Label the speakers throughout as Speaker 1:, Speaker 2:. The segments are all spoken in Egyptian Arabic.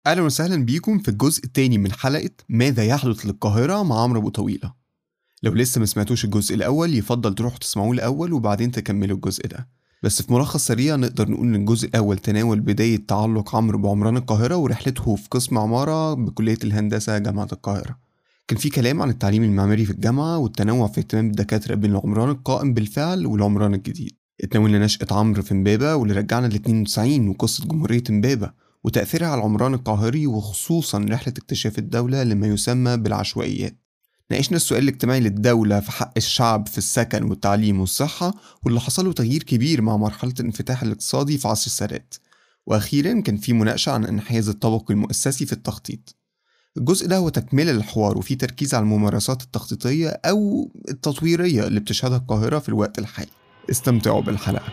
Speaker 1: أهلا وسهلا بيكم في الجزء الثاني من حلقة ماذا يحدث للقاهرة مع عمرو أبو طويلة لو لسه ما سمعتوش الجزء الأول يفضل تروحوا تسمعوه الأول وبعدين تكملوا الجزء ده بس في ملخص سريع نقدر نقول إن الجزء الأول تناول بداية تعلق عمرو بعمران القاهرة ورحلته في قسم عمارة بكلية الهندسة جامعة القاهرة كان في كلام عن التعليم المعماري في الجامعة والتنوع في اهتمام الدكاترة بين العمران القائم بالفعل والعمران الجديد اتناولنا نشأة عمرو في امبابة واللي رجعنا ل 92 وقصة جمهورية امبابة وتأثيرها على العمران القاهري وخصوصا رحلة اكتشاف الدولة لما يسمى بالعشوائيات ناقشنا السؤال الاجتماعي للدولة في حق الشعب في السكن والتعليم والصحة واللي حصل له تغيير كبير مع مرحلة الانفتاح الاقتصادي في عصر السادات وأخيرا كان في مناقشة عن انحياز الطبق المؤسسي في التخطيط الجزء ده هو تكملة للحوار وفيه تركيز على الممارسات التخطيطية أو التطويرية اللي بتشهدها القاهرة في الوقت الحالي استمتعوا بالحلقة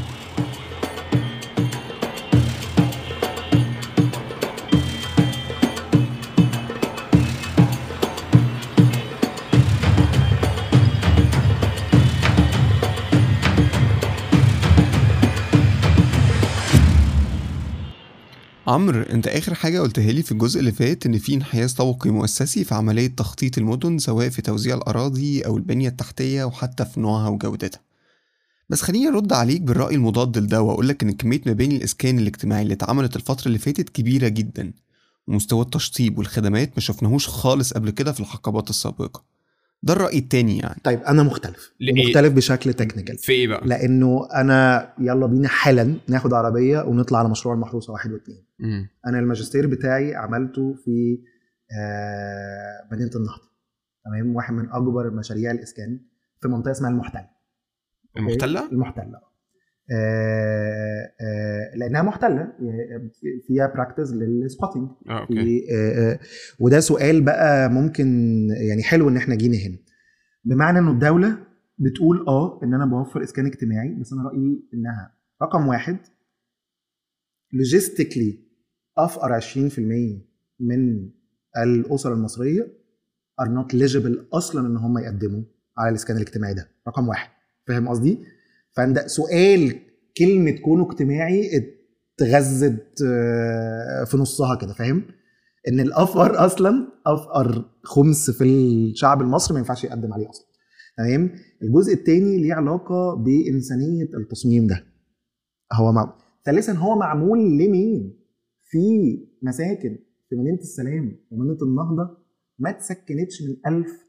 Speaker 1: عمرو انت اخر حاجه قلتها لي في الجزء اللي فات ان في انحياز طبقي مؤسسي في عمليه تخطيط المدن سواء في توزيع الاراضي او البنيه التحتيه وحتى في نوعها وجودتها بس خليني ارد عليك بالراي المضاد لده واقول لك ان كميه مباني الاسكان الاجتماعي اللي اتعملت الفتره اللي فاتت كبيره جدا ومستوى التشطيب والخدمات ما شفناهوش خالص قبل كده في الحقبات السابقه ده الراي التاني يعني
Speaker 2: طيب انا مختلف
Speaker 3: لإيه؟
Speaker 2: مختلف بشكل تكنيكال
Speaker 3: في ايه بقى؟
Speaker 2: لانه انا يلا بينا حالا ناخد عربيه ونطلع على مشروع المحروسه واحد واثنين
Speaker 1: مم.
Speaker 2: انا الماجستير بتاعي عملته في آه، مدينه النهضه تمام واحد من اكبر مشاريع الاسكان في منطقه اسمها المحتل
Speaker 3: المحتله؟
Speaker 2: المحتله آه، آه، لانها محتله آه، فيها براكتس للسبوتنج
Speaker 3: اه اوكي
Speaker 2: في آه، آه، وده سؤال بقى ممكن يعني حلو ان احنا جينا هنا بمعنى انه الدوله بتقول اه ان انا بوفر اسكان اجتماعي بس انا رايي انها رقم واحد لوجيستيكلي افقر 20% من الاسر المصريه are not eligible اصلا ان هم يقدموا على الاسكان الاجتماعي ده رقم واحد فاهم قصدي؟ فعند سؤال كلمه كونه اجتماعي اتغذت آه، في نصها كده فاهم؟ ان الافقر اصلا افقر خمس في الشعب المصري ما ينفعش يقدم عليه اصلا تمام الجزء الثاني ليه علاقه بانسانيه التصميم ده هو مع... ثالثا هو معمول لمين في مساكن في مدينه السلام ومدينه النهضه ما اتسكنتش من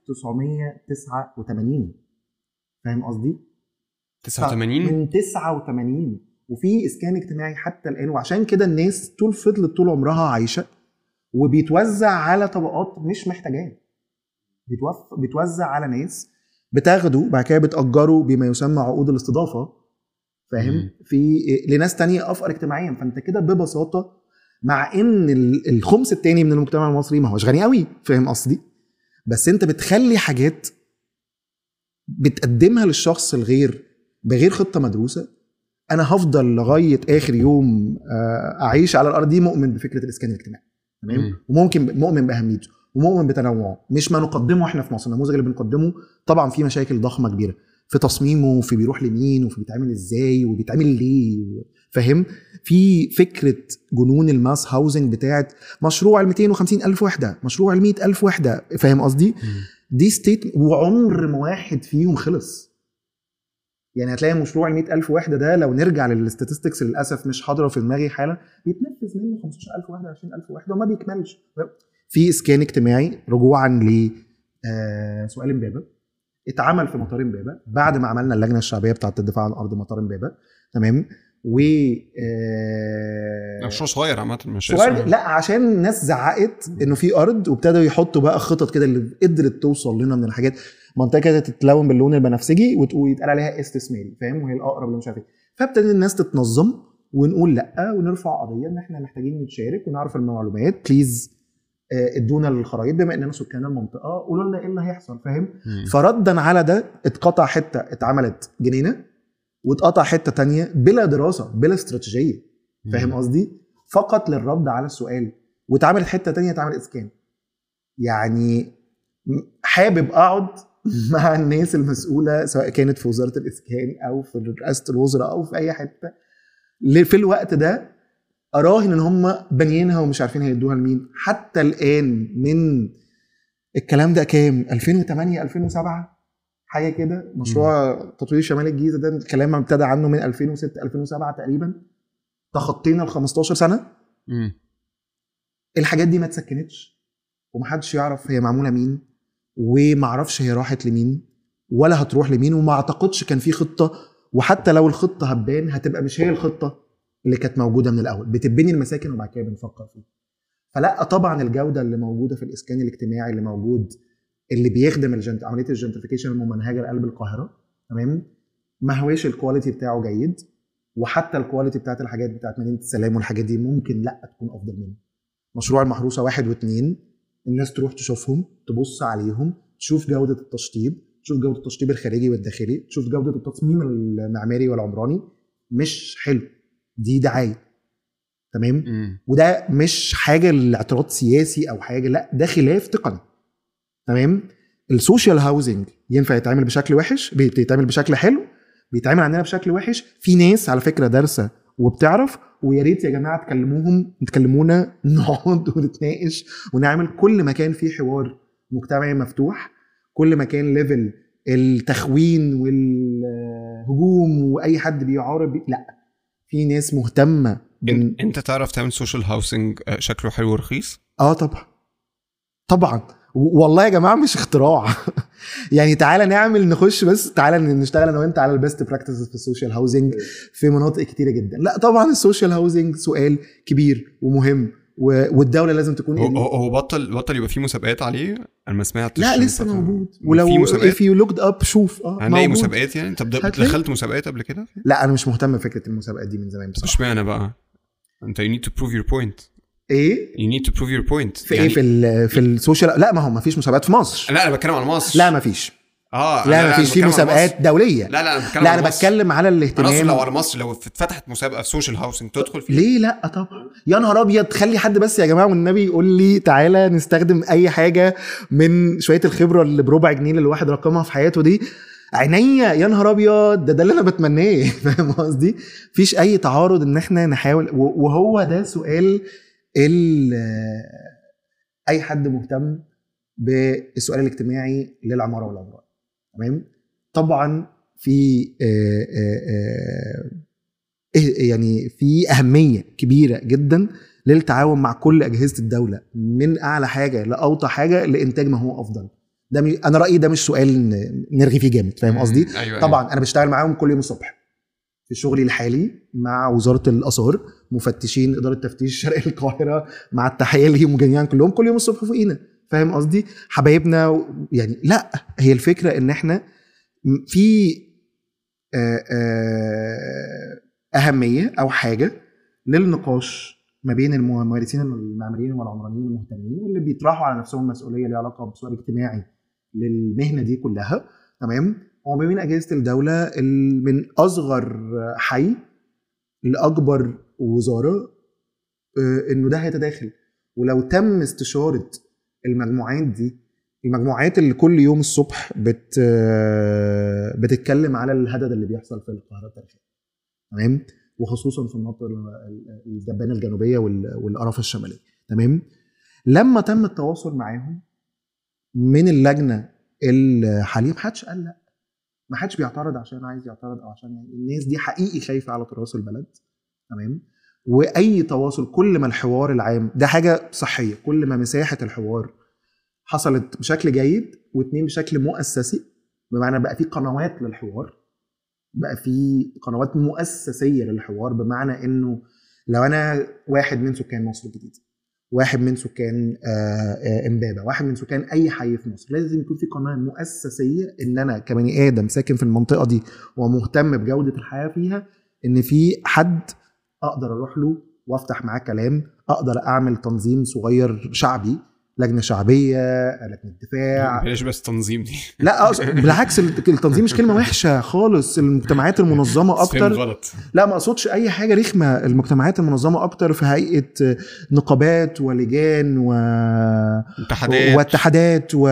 Speaker 2: 1989 فاهم قصدي
Speaker 3: 89
Speaker 2: من 89 وفي اسكان اجتماعي حتى الان وعشان كده الناس طول فضلت طول عمرها عايشه وبيتوزع على طبقات مش محتاجاه بيتوف... بيتوزع على ناس بتاخده بعد كده بتأجره بما يسمى عقود الاستضافه فاهم
Speaker 3: مم.
Speaker 2: في لناس تانية افقر اجتماعيا فانت كده ببساطه مع ان ال- الخمس التاني من المجتمع المصري ما هوش غني قوي فاهم قصدي بس انت بتخلي حاجات بتقدمها للشخص الغير بغير خطه مدروسه انا هفضل لغايه اخر يوم آه، اعيش على الارض دي مؤمن بفكره الاسكان الاجتماعي تمام
Speaker 3: مم.
Speaker 2: وممكن مؤمن باهميته ومؤمن بتنوعه مش ما نقدمه احنا في مصر النموذج اللي بنقدمه طبعا في مشاكل ضخمه كبيره في تصميمه وفي بيروح لمين وفي بيتعمل ازاي وبيتعمل ليه فاهم في فكره جنون الماس هاوزنج بتاعت مشروع ال 250 الف وحده مشروع ال 100 الف وحده فاهم قصدي
Speaker 3: مم.
Speaker 2: دي ستيت وعمر ما واحد فيهم خلص يعني هتلاقي مشروع ال 100000 وحده ده لو نرجع للستاتستكس للاسف مش حاضره في دماغي حالا بيتنفذ منه 15000 وحده 20000 وحده وما بيكملش في اسكان اجتماعي رجوعا ل آه، سؤال امبابه اتعمل في مطار امبابه بعد ما عملنا اللجنه الشعبيه بتاعه الدفاع عن ارض مطار امبابه تمام و آه،
Speaker 3: مشروع صغير عامه مش
Speaker 2: صغير
Speaker 3: اسمه-
Speaker 2: لا عشان الناس زعقت انه في ارض وابتدوا يحطوا بقى خطط كده اللي قدرت توصل لنا من الحاجات منطقه كده تتلون باللون البنفسجي وتقول يتقال عليها استثماري فاهم وهي الاقرب اللي مش عارف ايه فابتدى الناس تتنظم ونقول لا ونرفع قضيه ان احنا محتاجين نتشارك ونعرف المعلومات بليز آه، ادونا الخرائط بما اننا سكان المنطقه قولوا لنا ايه اللي هيحصل فاهم
Speaker 3: مم.
Speaker 2: فردا على ده اتقطع حته اتعملت جنينه واتقطع حته تانية بلا دراسه بلا استراتيجيه فاهم
Speaker 3: مم.
Speaker 2: قصدي فقط للرد على السؤال واتعملت حته تانية اتعمل اسكان يعني م- حابب اقعد مع الناس المسؤوله سواء كانت في وزاره الاسكان او في رئاسه الوزراء او في اي حته ل- في الوقت ده اراهن ان هم بانيينها ومش عارفين هيدوها لمين حتى الان من الكلام ده كام 2008 2007 حاجه كده مشروع تطوير شمال الجيزه ده الكلام ابتدى عنه من 2006 2007 تقريبا تخطينا ال 15 سنه
Speaker 3: مم.
Speaker 2: الحاجات دي ما اتسكنتش ومحدش يعرف هي معموله مين ومعرفش هي راحت لمين ولا هتروح لمين وما اعتقدش كان في خطه وحتى لو الخطه هتبان هتبقى مش هي الخطه اللي كانت موجوده من الاول بتبني المساكن وبعد كده بنفكر فيها فلا طبعا الجوده اللي موجوده في الاسكان الاجتماعي اللي موجود اللي بيخدم الجنت عمليه الجنتريفيكيشن الممنهجه لقلب القاهره تمام ما هواش الكواليتي بتاعه جيد وحتى الكواليتي بتاعت الحاجات بتاعت مدينه السلام والحاجات دي ممكن لا تكون افضل منه مشروع المحروسه واحد واثنين الناس تروح تشوفهم تبص عليهم تشوف جوده التشطيب تشوف جوده التشطيب الخارجي والداخلي تشوف جوده التصميم المعماري والعمراني مش حلو دي دعايه تمام
Speaker 3: مم.
Speaker 2: وده مش حاجه لاعتراض سياسي او حاجه لا ده خلاف تقني تمام السوشيال هاوزنج ينفع يتعمل بشكل وحش بيتعمل بشكل حلو بيتعمل عندنا بشكل وحش في ناس على فكره دارسه وبتعرف ويا ريت يا جماعه تكلموهم تكلمونا نقعد ونتناقش ونعمل كل ما كان فيه حوار مجتمعي مفتوح كل ما كان ليفل التخوين والهجوم واي حد بيعارض بي... لا في ناس مهتمه بن...
Speaker 3: إن- انت تعرف تعمل سوشيال هاوسنج شكله حلو ورخيص
Speaker 2: اه طبعا طبعا و- والله يا جماعه مش اختراع يعني تعالى نعمل نخش بس تعالى نشتغل انا وانت على البيست براكتسز في السوشيال هاوزنج في مناطق كتيره جدا لا طبعا السوشيال هاوزنج سؤال كبير ومهم و- والدوله لازم تكون
Speaker 3: هو
Speaker 2: إيه؟
Speaker 3: هو هو بطل بطل يبقى فيه مسابقات عليه انا ما سمعتش
Speaker 2: لا
Speaker 3: من
Speaker 2: لسه
Speaker 3: فترة.
Speaker 2: موجود
Speaker 3: في
Speaker 2: ولو
Speaker 3: مسابقات
Speaker 2: if you looked up شوف اه
Speaker 3: هنلاقي
Speaker 2: موجود.
Speaker 3: مسابقات يعني طب ده-
Speaker 2: هتلاقي.
Speaker 3: دخلت مسابقات قبل كده
Speaker 2: لا انا مش مهتم بفكره المسابقات دي من زمان
Speaker 3: طب
Speaker 2: بصراحه
Speaker 3: اشمعنى بقى انت you need to prove your point
Speaker 2: ايه
Speaker 3: you need to prove your point
Speaker 2: في ايه في ال في السوشيال لا ما هو ما فيش مسابقات في مصر
Speaker 3: لا انا بتكلم على مصر
Speaker 2: لا ما فيش
Speaker 3: اه
Speaker 2: لا
Speaker 3: أنا-
Speaker 2: ما
Speaker 3: أنا
Speaker 2: فيش في
Speaker 3: بتكلم على
Speaker 2: مسابقات
Speaker 3: مصر.
Speaker 2: دوليه
Speaker 3: لا لا انا بتكلم
Speaker 2: لا
Speaker 3: على
Speaker 2: انا
Speaker 3: مصر.
Speaker 2: بتكلم على
Speaker 3: انا اصلا
Speaker 2: الاهتمام
Speaker 3: لو على مصر لو اتفتحت مسابقه في سوشيال هاوسنج تدخل فيها
Speaker 2: ليه لا طبعا يا نهار ابيض خلي حد بس يا جماعه والنبي يقول لي تعالى نستخدم اي حاجه من شويه الخبره اللي بربع جنيه اللي الواحد رقمها في حياته دي عينيا يا نهار ابيض ده ده اللي انا بتمناه فاهم قصدي؟ مفيش اي تعارض ان احنا نحاول و- وهو ده سؤال ال اي حد مهتم بالسؤال الاجتماعي للعماره والعمران تمام؟ طبعا في آه، آه، آه، إيه- يعني في اهميه كبيره جدا للتعاون مع كل اجهزه الدوله من اعلى حاجه لاوطى حاجه لانتاج ما هو افضل ده مي- انا رايي ده مش سؤال ن- نرغي فيه جامد فاهم قصدي
Speaker 3: ايوه أيوة.
Speaker 2: طبعا انا بشتغل معاهم كل يوم الصبح في شغلي الحالي مع وزاره الاثار مفتشين اداره تفتيش شرق القاهره مع التحيه ليهم جميعا كلهم كل يوم الصبح فوقينا فاهم قصدي حبايبنا و- يعني لا هي الفكره ان احنا م- في آه، آه، اهميه او حاجه للنقاش ما بين الممارسين المعماريين والعمرانيين المهتمين واللي بيطرحوا على نفسهم مسؤوليه ليها علاقه بسؤال اجتماعي للمهنه دي كلها تمام وما بين اجهزه الدوله ال- من اصغر حي لاكبر وزاره آه، انه ده هيتداخل ولو تم استشاره المجموعات دي المجموعات اللي كل يوم الصبح بت آه، بتتكلم على الهدد اللي بيحصل في القاهره التاريخيه تمام وخصوصا في المناطق ال- ال- الجبانه الجنوبيه وال- والقرافه الشماليه تمام لما تم التواصل معاهم من اللجنه الحاليه محدش قال لا ما حدش بيعترض عشان عايز يعترض او عشان يعني الناس دي حقيقي خايفه على تراث البلد تمام واي تواصل كل ما الحوار العام ده حاجه صحيه كل ما مساحه الحوار حصلت بشكل جيد واثنين بشكل مؤسسي بمعنى بقى في قنوات للحوار بقى في قنوات مؤسسيه للحوار بمعنى انه لو انا واحد من سكان مصر الجديده واحد من سكان آه، آه، امبابه واحد من سكان اي حي في مصر لازم يكون في قناه مؤسسيه ان انا كبني ادم ساكن في المنطقه دي ومهتم بجوده الحياه فيها ان في حد اقدر اروح له وافتح معاه كلام اقدر اعمل تنظيم صغير شعبي لجنه شعبيه لجنه دفاع
Speaker 3: بلاش بس تنظيم دي
Speaker 2: لا أقصد بالعكس التنظيم مش كلمه وحشه خالص المجتمعات المنظمه
Speaker 3: بس فاهم
Speaker 2: اكتر
Speaker 3: غلط
Speaker 2: لا ما اقصدش اي حاجه رخمه المجتمعات المنظمه اكتر في هيئه نقابات ولجان و...
Speaker 3: اتحادات
Speaker 2: واتحادات و...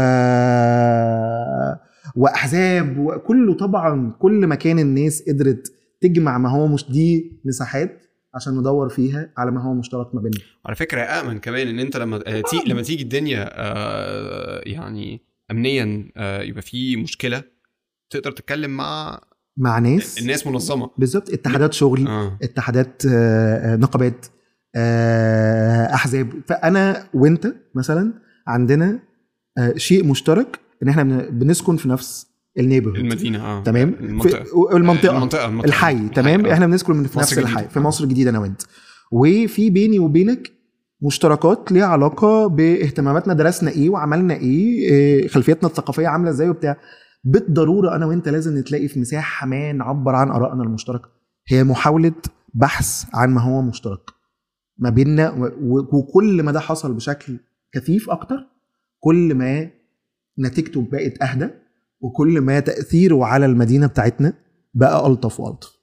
Speaker 2: واحزاب وكله طبعا كل ما كان الناس قدرت تجمع ما هو مش دي مساحات عشان ندور فيها على ما هو مشترك ما بيننا
Speaker 3: على فكره امن كمان ان انت لما آه، تي... لما تيجي الدنيا آه، يعني امنيا آه، يبقى في مشكله تقدر تتكلم مع
Speaker 2: مع ناس
Speaker 3: الناس منظمه
Speaker 2: بالظبط اتحادات شغل
Speaker 3: اه
Speaker 2: اتحادات آه، آه، نقابات آه، احزاب فانا وانت مثلا عندنا آه، شيء مشترك ان احنا بن- بنسكن في نفس النيبرهود
Speaker 3: المدينه اه
Speaker 2: تمام
Speaker 3: المنطقه
Speaker 2: في المنطقه
Speaker 3: المنطقه, المنطقة.
Speaker 2: الحي تمام
Speaker 3: آه.
Speaker 2: احنا بنسكن من في
Speaker 3: مصر
Speaker 2: نفس الحي
Speaker 3: الجديدة.
Speaker 2: في مصر الجديده انا وانت وفي بيني وبينك مشتركات ليها علاقه باهتماماتنا درسنا ايه وعملنا ايه إيه، خلفيتنا الثقافيه عامله ازاي وبتاع بالضروره انا وانت لازم نتلاقي في مساحه ما نعبر عن ارائنا المشتركه هي محاوله بحث عن ما هو مشترك ما بيننا و- و- وكل ما ده حصل بشكل كثيف اكتر كل ما نتيجته بقت اهدى وكل ما تاثيره على المدينه بتاعتنا بقى الطف والطف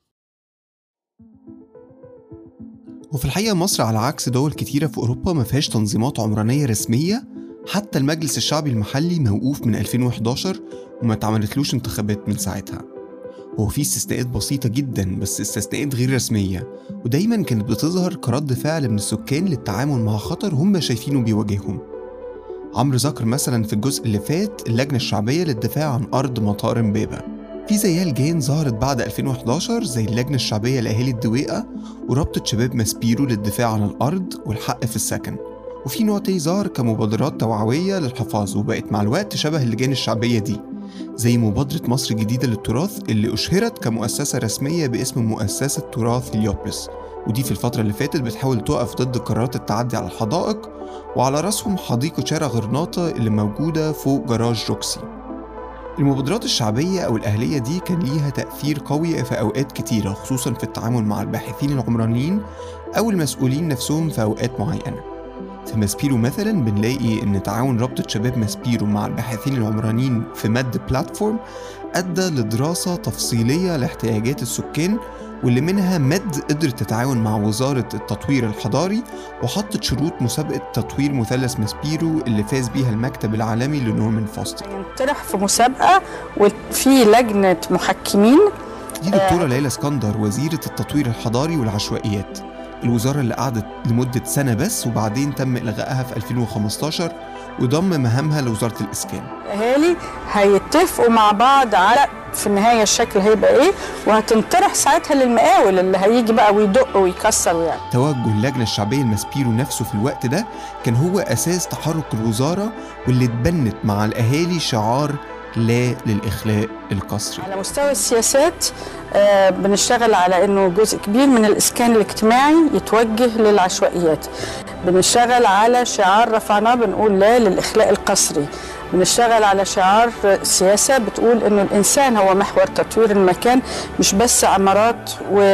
Speaker 1: وفي الحقيقة مصر على عكس دول كتيرة في أوروبا ما فيهاش تنظيمات عمرانية رسمية حتى المجلس الشعبي المحلي موقوف من 2011 وما اتعملتلوش انتخابات من ساعتها هو في استثناءات بسيطة جدا بس استثناءات غير رسمية ودايما كانت بتظهر كرد فعل من السكان للتعامل مع خطر هم شايفينه بيواجههم عمرو ذكر مثلا في الجزء اللي فات اللجنة الشعبية للدفاع عن أرض مطار امبابة في زيها لجان ظهرت بعد 2011 زي اللجنة الشعبية لأهالي الدويقة ورابطة شباب ماسبيرو للدفاع عن الأرض والحق في السكن وفي نوع تاني ظهر كمبادرات توعوية للحفاظ وبقت مع الوقت شبه اللجان الشعبية دي زي مبادرة مصر الجديدة للتراث اللي أشهرت كمؤسسة رسمية باسم مؤسسة تراث هليوبلس ودي في الفترة اللي فاتت بتحاول تقف ضد قرارات التعدي على الحدائق وعلى رأسهم حديقة شارع غرناطة اللي موجودة فوق جراج روكسي المبادرات الشعبية أو الأهلية دي كان ليها تأثير قوي في أوقات كتيرة خصوصا في التعامل مع الباحثين العمرانيين أو المسؤولين نفسهم في أوقات معينة في ماسبيرو مثلا بنلاقي إن تعاون رابطة شباب ماسبيرو مع الباحثين العمرانيين في مد بلاتفورم أدى لدراسة تفصيلية لاحتياجات السكان واللي منها مد قدرت تتعاون مع وزارة التطوير الحضاري وحطت شروط مسابقة تطوير مثلث ماسبيرو اللي فاز بيها المكتب العالمي لنورمان فوستر
Speaker 4: ينطرح في مسابقة وفي لجنة محكمين
Speaker 1: دي دكتورة ليلى اسكندر وزيرة التطوير الحضاري والعشوائيات الوزارة اللي قعدت لمدة سنة بس وبعدين تم إلغائها في 2015 وضم مهامها لوزارة الإسكان
Speaker 4: الأهالي هيتفقوا مع بعض على في النهاية الشكل هيبقى إيه وهتنطرح ساعتها للمقاول اللي هيجي بقى ويدق ويكسر ويعمل
Speaker 1: توجه اللجنة الشعبية الماسبيرو نفسه في الوقت ده كان هو أساس تحرك الوزارة واللي اتبنت مع الأهالي شعار لا للإخلاء القسري
Speaker 4: على مستوى السياسات آه، بنشتغل على انه جزء كبير من الاسكان الاجتماعي يتوجه للعشوائيات بنشتغل على شعار رفعناه بنقول لا للاخلاء القسري بنشتغل على شعار سياسه بتقول انه الانسان هو محور تطوير المكان مش بس عمارات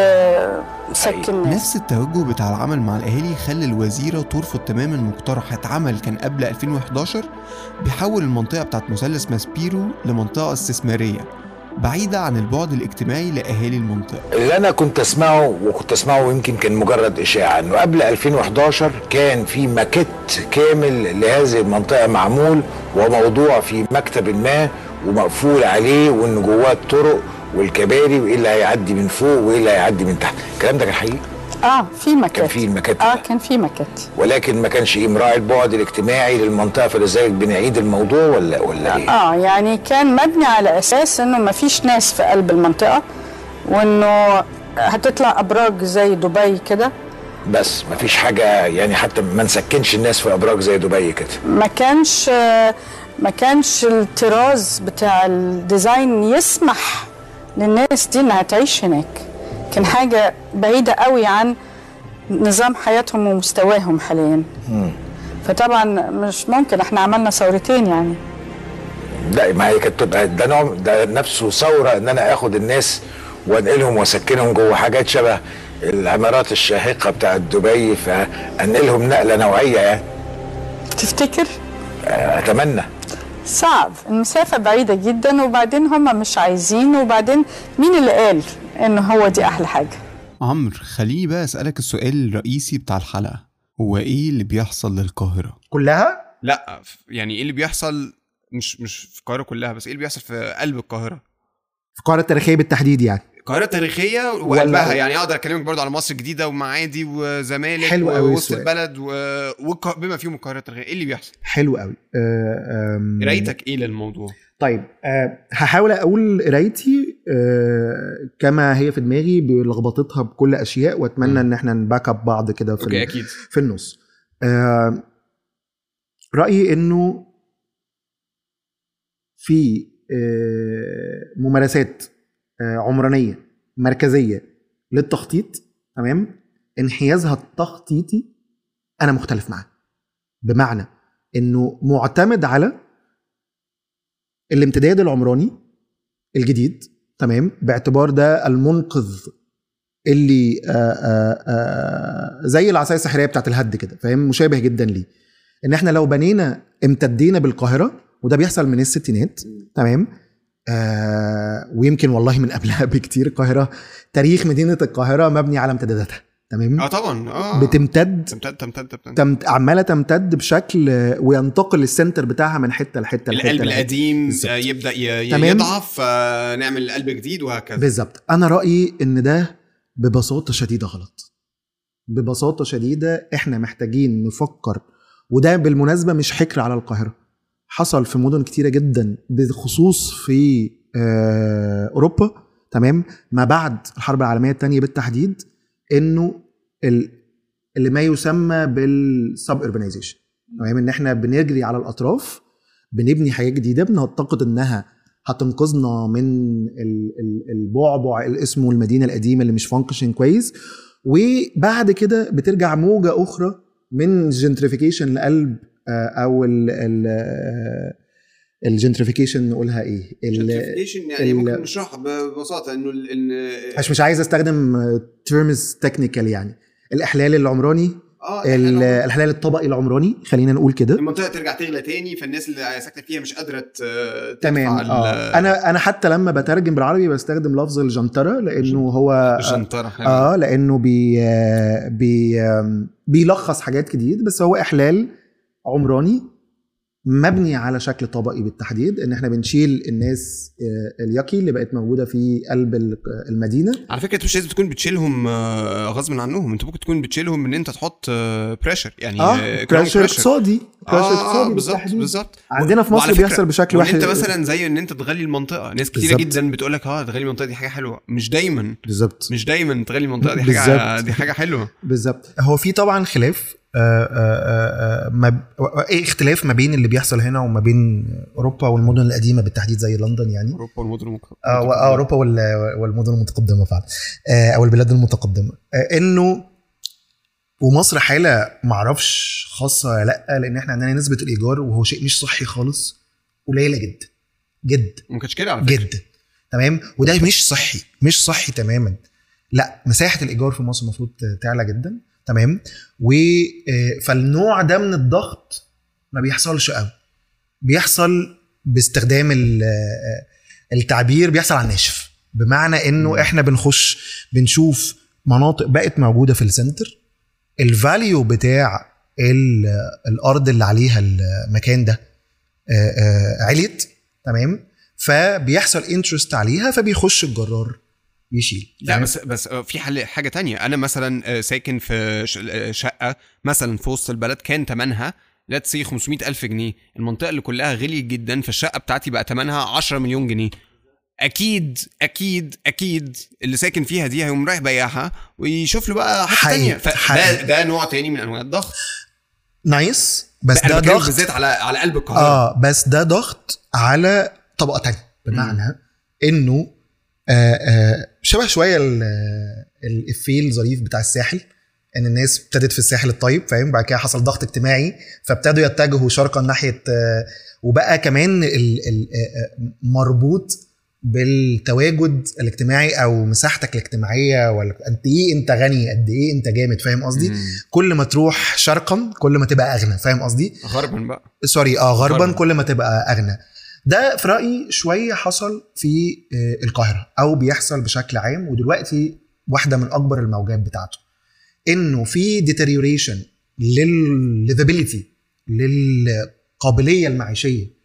Speaker 4: وسكن ناس
Speaker 1: نفس التوجه بتاع العمل مع الأهالي خلى الوزيرة ترفض تماما مقترح اتعمل كان قبل 2011 بيحول المنطقة بتاعت مثلث ماسبيرو لمنطقة استثمارية بعيدة عن البعد الاجتماعي لأهالي المنطقة
Speaker 5: اللي انا كنت اسمعه وكنت اسمعه يمكن كان مجرد اشاعه انه قبل 2011 كان في ماكيت كامل لهذه المنطقه معمول وموضوع في مكتب ما ومقفول عليه وان جواه الطرق والكباري وايه اللي هيعدي من فوق وايه اللي هيعدي من تحت الكلام ده كان حقيقي
Speaker 4: اه في مكات
Speaker 5: كان في المكات
Speaker 4: اه
Speaker 5: ده.
Speaker 4: كان في مكات
Speaker 5: ولكن ما كانش ايه مراعي البعد الاجتماعي للمنطقه فلذلك بنعيد الموضوع ولا ولا ايه؟
Speaker 4: اه يعني كان مبني على اساس انه ما فيش ناس في قلب المنطقه وانه هتطلع ابراج زي دبي كده
Speaker 5: بس ما فيش حاجه يعني حتى ما نسكنش الناس في ابراج زي دبي كده
Speaker 4: ما كانش ما كانش الطراز بتاع الديزاين يسمح للناس دي انها تعيش هناك كان حاجه بعيده قوي عن نظام حياتهم ومستواهم حاليا فطبعا مش ممكن احنا عملنا ثورتين يعني
Speaker 5: لا ما هي كانت تبقى ده نوع ده نفسه ثوره ان انا اخد الناس وانقلهم واسكنهم جوه حاجات شبه العمارات الشاهقه بتاعت دبي فانقلهم نقله نوعيه يعني
Speaker 4: تفتكر
Speaker 5: اتمنى
Speaker 4: صعب المسافة بعيدة جدا وبعدين هم مش عايزين وبعدين مين اللي قال ان هو دي احلى حاجة
Speaker 1: عمرو خليني بقى أسألك السؤال الرئيسي بتاع الحلقة هو إيه اللي بيحصل للقاهرة؟
Speaker 2: كلها
Speaker 3: لا ف- يعني ايه اللي بيحصل مش مش في القاهره كلها بس ايه اللي بيحصل في قلب القاهره
Speaker 2: في القاهره التاريخيه بالتحديد يعني
Speaker 3: القاهره التاريخيه وقلبها يعني اقدر اكلمك برضو على مصر الجديده ومعادي وزمالك
Speaker 2: حلو قوي
Speaker 3: ووسط
Speaker 2: السؤال.
Speaker 3: البلد و... والق- بما فيهم القاهره التاريخيه ايه اللي بيحصل؟
Speaker 2: حلو قوي آه، آم،
Speaker 3: قرايتك ايه للموضوع؟
Speaker 2: طيب آه، هحاول اقول قرايتي آه، كما هي في دماغي بلخبطتها بكل اشياء واتمنى
Speaker 3: مم.
Speaker 2: ان احنا نباك اب بعض كده في
Speaker 3: اوكي
Speaker 2: ال-
Speaker 3: اكيد
Speaker 2: في النص آه، رايي انه في آه، ممارسات آه، عمرانيه مركزيه للتخطيط تمام انحيازها التخطيطي انا مختلف معاه بمعنى انه معتمد على الامتداد العمراني الجديد تمام باعتبار ده المنقذ اللي آآ آآ زي العصايه السحريه بتاعت الهد كده فاهم مشابه جدا ليه ان احنا لو بنينا امتدينا بالقاهره وده بيحصل من الستينات تمام آه ويمكن والله من قبلها بكتير القاهره تاريخ مدينه القاهره مبني على امتداداتها تمام
Speaker 3: اه طبعا اه
Speaker 2: بتمتد
Speaker 3: تمتد تمتد تمتد
Speaker 2: تمت... عماله تمتد بشكل آه، وينتقل السنتر بتاعها من حته لحته لحته
Speaker 3: القلب
Speaker 2: لحتة.
Speaker 3: القديم
Speaker 2: بالظبط.
Speaker 3: آه، يبدا ي- ي-
Speaker 2: تمام.
Speaker 3: يضعف آه، نعمل قلب جديد وهكذا
Speaker 2: بالظبط انا رايي ان ده ببساطه شديده غلط ببساطه شديده احنا محتاجين نفكر وده بالمناسبه مش حكر على القاهره حصل في مدن كتيره جدا بالخصوص في آه، اوروبا تمام ما بعد الحرب العالميه الثانيه بالتحديد انه ال- اللي ما يسمى بالسب urbanization تمام ان احنا بنجري على الاطراف بنبني حاجات جديده بنعتقد انها هتنقذنا من ال- ال- البعبع اللي اسمه المدينه القديمه اللي مش فانكشن كويس وبعد كده بترجع موجه اخرى من جنتريفيكيشن لقلب آه، او الجنتريفيكيشن نقولها ايه ال-
Speaker 3: Gentrification يعني
Speaker 2: ال-
Speaker 3: ممكن نشرحها ببساطه انه ال- ال-
Speaker 2: مش مش عايز استخدم تيرمز تكنيكال يعني الاحلال العمراني
Speaker 3: اه
Speaker 2: ال-
Speaker 3: إحنا
Speaker 2: الاحلال الطبقي العمراني خلينا نقول كده
Speaker 3: المنطقه ترجع تغلى تاني فالناس اللي ساكنه فيها مش قادره ت- تدفع
Speaker 2: تمام
Speaker 3: ال-
Speaker 2: اه انا انا حتى لما بترجم بالعربي بستخدم لفظ الجنتره لانه هو
Speaker 3: الجنطره حلوة.
Speaker 2: اه لانه بي آه، بي آم، بيلخص حاجات كتير بس هو احلال عمراني مبني على شكل طبقي بالتحديد ان احنا بنشيل الناس آه، اليكي اللي بقت موجوده في قلب ال- المدينه
Speaker 3: على فكره انت مش لازم تكون بتشيلهم آه، غصب عنهم انت ممكن تكون بتشيلهم ان انت تحط بريشر يعني
Speaker 2: اه
Speaker 3: economic
Speaker 2: بريشر
Speaker 3: pressure.
Speaker 2: اقتصادي بريشر
Speaker 3: اه آه،
Speaker 2: اقتصادي
Speaker 3: بالظبط
Speaker 2: بالتحديد.
Speaker 3: بالظبط
Speaker 2: عندنا في مصر
Speaker 3: وعلى فكرة،
Speaker 2: بيحصل بشكل
Speaker 3: وإن
Speaker 2: واحد
Speaker 3: انت مثلا زي ان انت تغلي المنطقه ناس كتيره
Speaker 2: بالظبط.
Speaker 3: جدا بتقول لك اه تغلي المنطقه دي حاجه حلوه مش دايما
Speaker 2: بالظبط
Speaker 3: مش دايما تغلي المنطقه دي حاجه
Speaker 2: بالظبط.
Speaker 3: دي حاجه حلوه
Speaker 2: بالظبط هو في طبعا خلاف آه، آه، آه، آه، ما ايه اختلاف ما بين اللي بيحصل هنا وما بين اوروبا والمدن القديمه بالتحديد زي لندن يعني
Speaker 3: اوروبا والمدن المك-
Speaker 2: اه و- آه، اوروبا وال- والمدن المتقدمه فعلا آه، او البلاد المتقدمه آه، انه ومصر حاله معرفش خاصه ولا لا لان احنا عندنا نسبه الايجار وهو شيء مش صحي خالص قليله جدا جدا
Speaker 3: ما كانتش كده على فكره
Speaker 2: جدا تمام وده مش صحي مش صحي تماما لا مساحه الايجار في مصر المفروض تعلى جدا تمام و آه، فالنوع ده من الضغط ما بيحصلش قوي بيحصل باستخدام ال- آه، التعبير بيحصل على الناشف بمعنى انه
Speaker 3: مم.
Speaker 2: احنا بنخش بنشوف مناطق بقت موجوده في السنتر الفاليو بتاع ال- الارض اللي عليها المكان ده آه، آه، عليت تمام فبيحصل انترست عليها فبيخش الجرار يشيل
Speaker 3: لا بس بس آه، في حل حاجه تانية انا مثلا آه، ساكن في ش- آه، شقه مثلا في وسط البلد كان ثمنها لا تسي 500 الف جنيه المنطقه اللي كلها غليت جدا فالشقه بتاعتي بقى ثمنها 10 مليون جنيه اكيد اكيد اكيد اللي ساكن فيها دي هيقوم رايح بيعها ويشوف له بقى حاجه
Speaker 2: حقيقي-
Speaker 3: تانية فده
Speaker 2: حقيقي.
Speaker 3: ده نوع تاني من انواع الضغط
Speaker 2: نايس بس
Speaker 3: أنا
Speaker 2: ده
Speaker 3: بتكلم
Speaker 2: ضغط
Speaker 3: بالذات على على قلب القاهره
Speaker 2: اه بس ده ضغط على طبقه تانية بمعنى انه آه آه شبه شويه ال- آه، الافيه الظريف بتاع الساحل ان الناس ابتدت في الساحل الطيب فاهم بعد كده حصل ضغط اجتماعي فابتدوا يتجهوا شرقا ناحيه آه وبقى كمان ال- ال- آه، آه، مربوط بالتواجد الاجتماعي او مساحتك الاجتماعيه ولا قد ايه انت غني قد ايه انت جامد فاهم قصدي
Speaker 3: مم.
Speaker 2: كل ما تروح شرقا كل ما تبقى اغنى فاهم قصدي
Speaker 3: غربا بقى
Speaker 2: سوري اه غربا
Speaker 3: غرباً.
Speaker 2: كل ما تبقى اغنى ده في رايي شويه حصل في آه، القاهره او بيحصل بشكل عام ودلوقتي واحده من اكبر الموجات بتاعته انه في ديتريوريشن للليفابيليتي للقابليه المعيشيه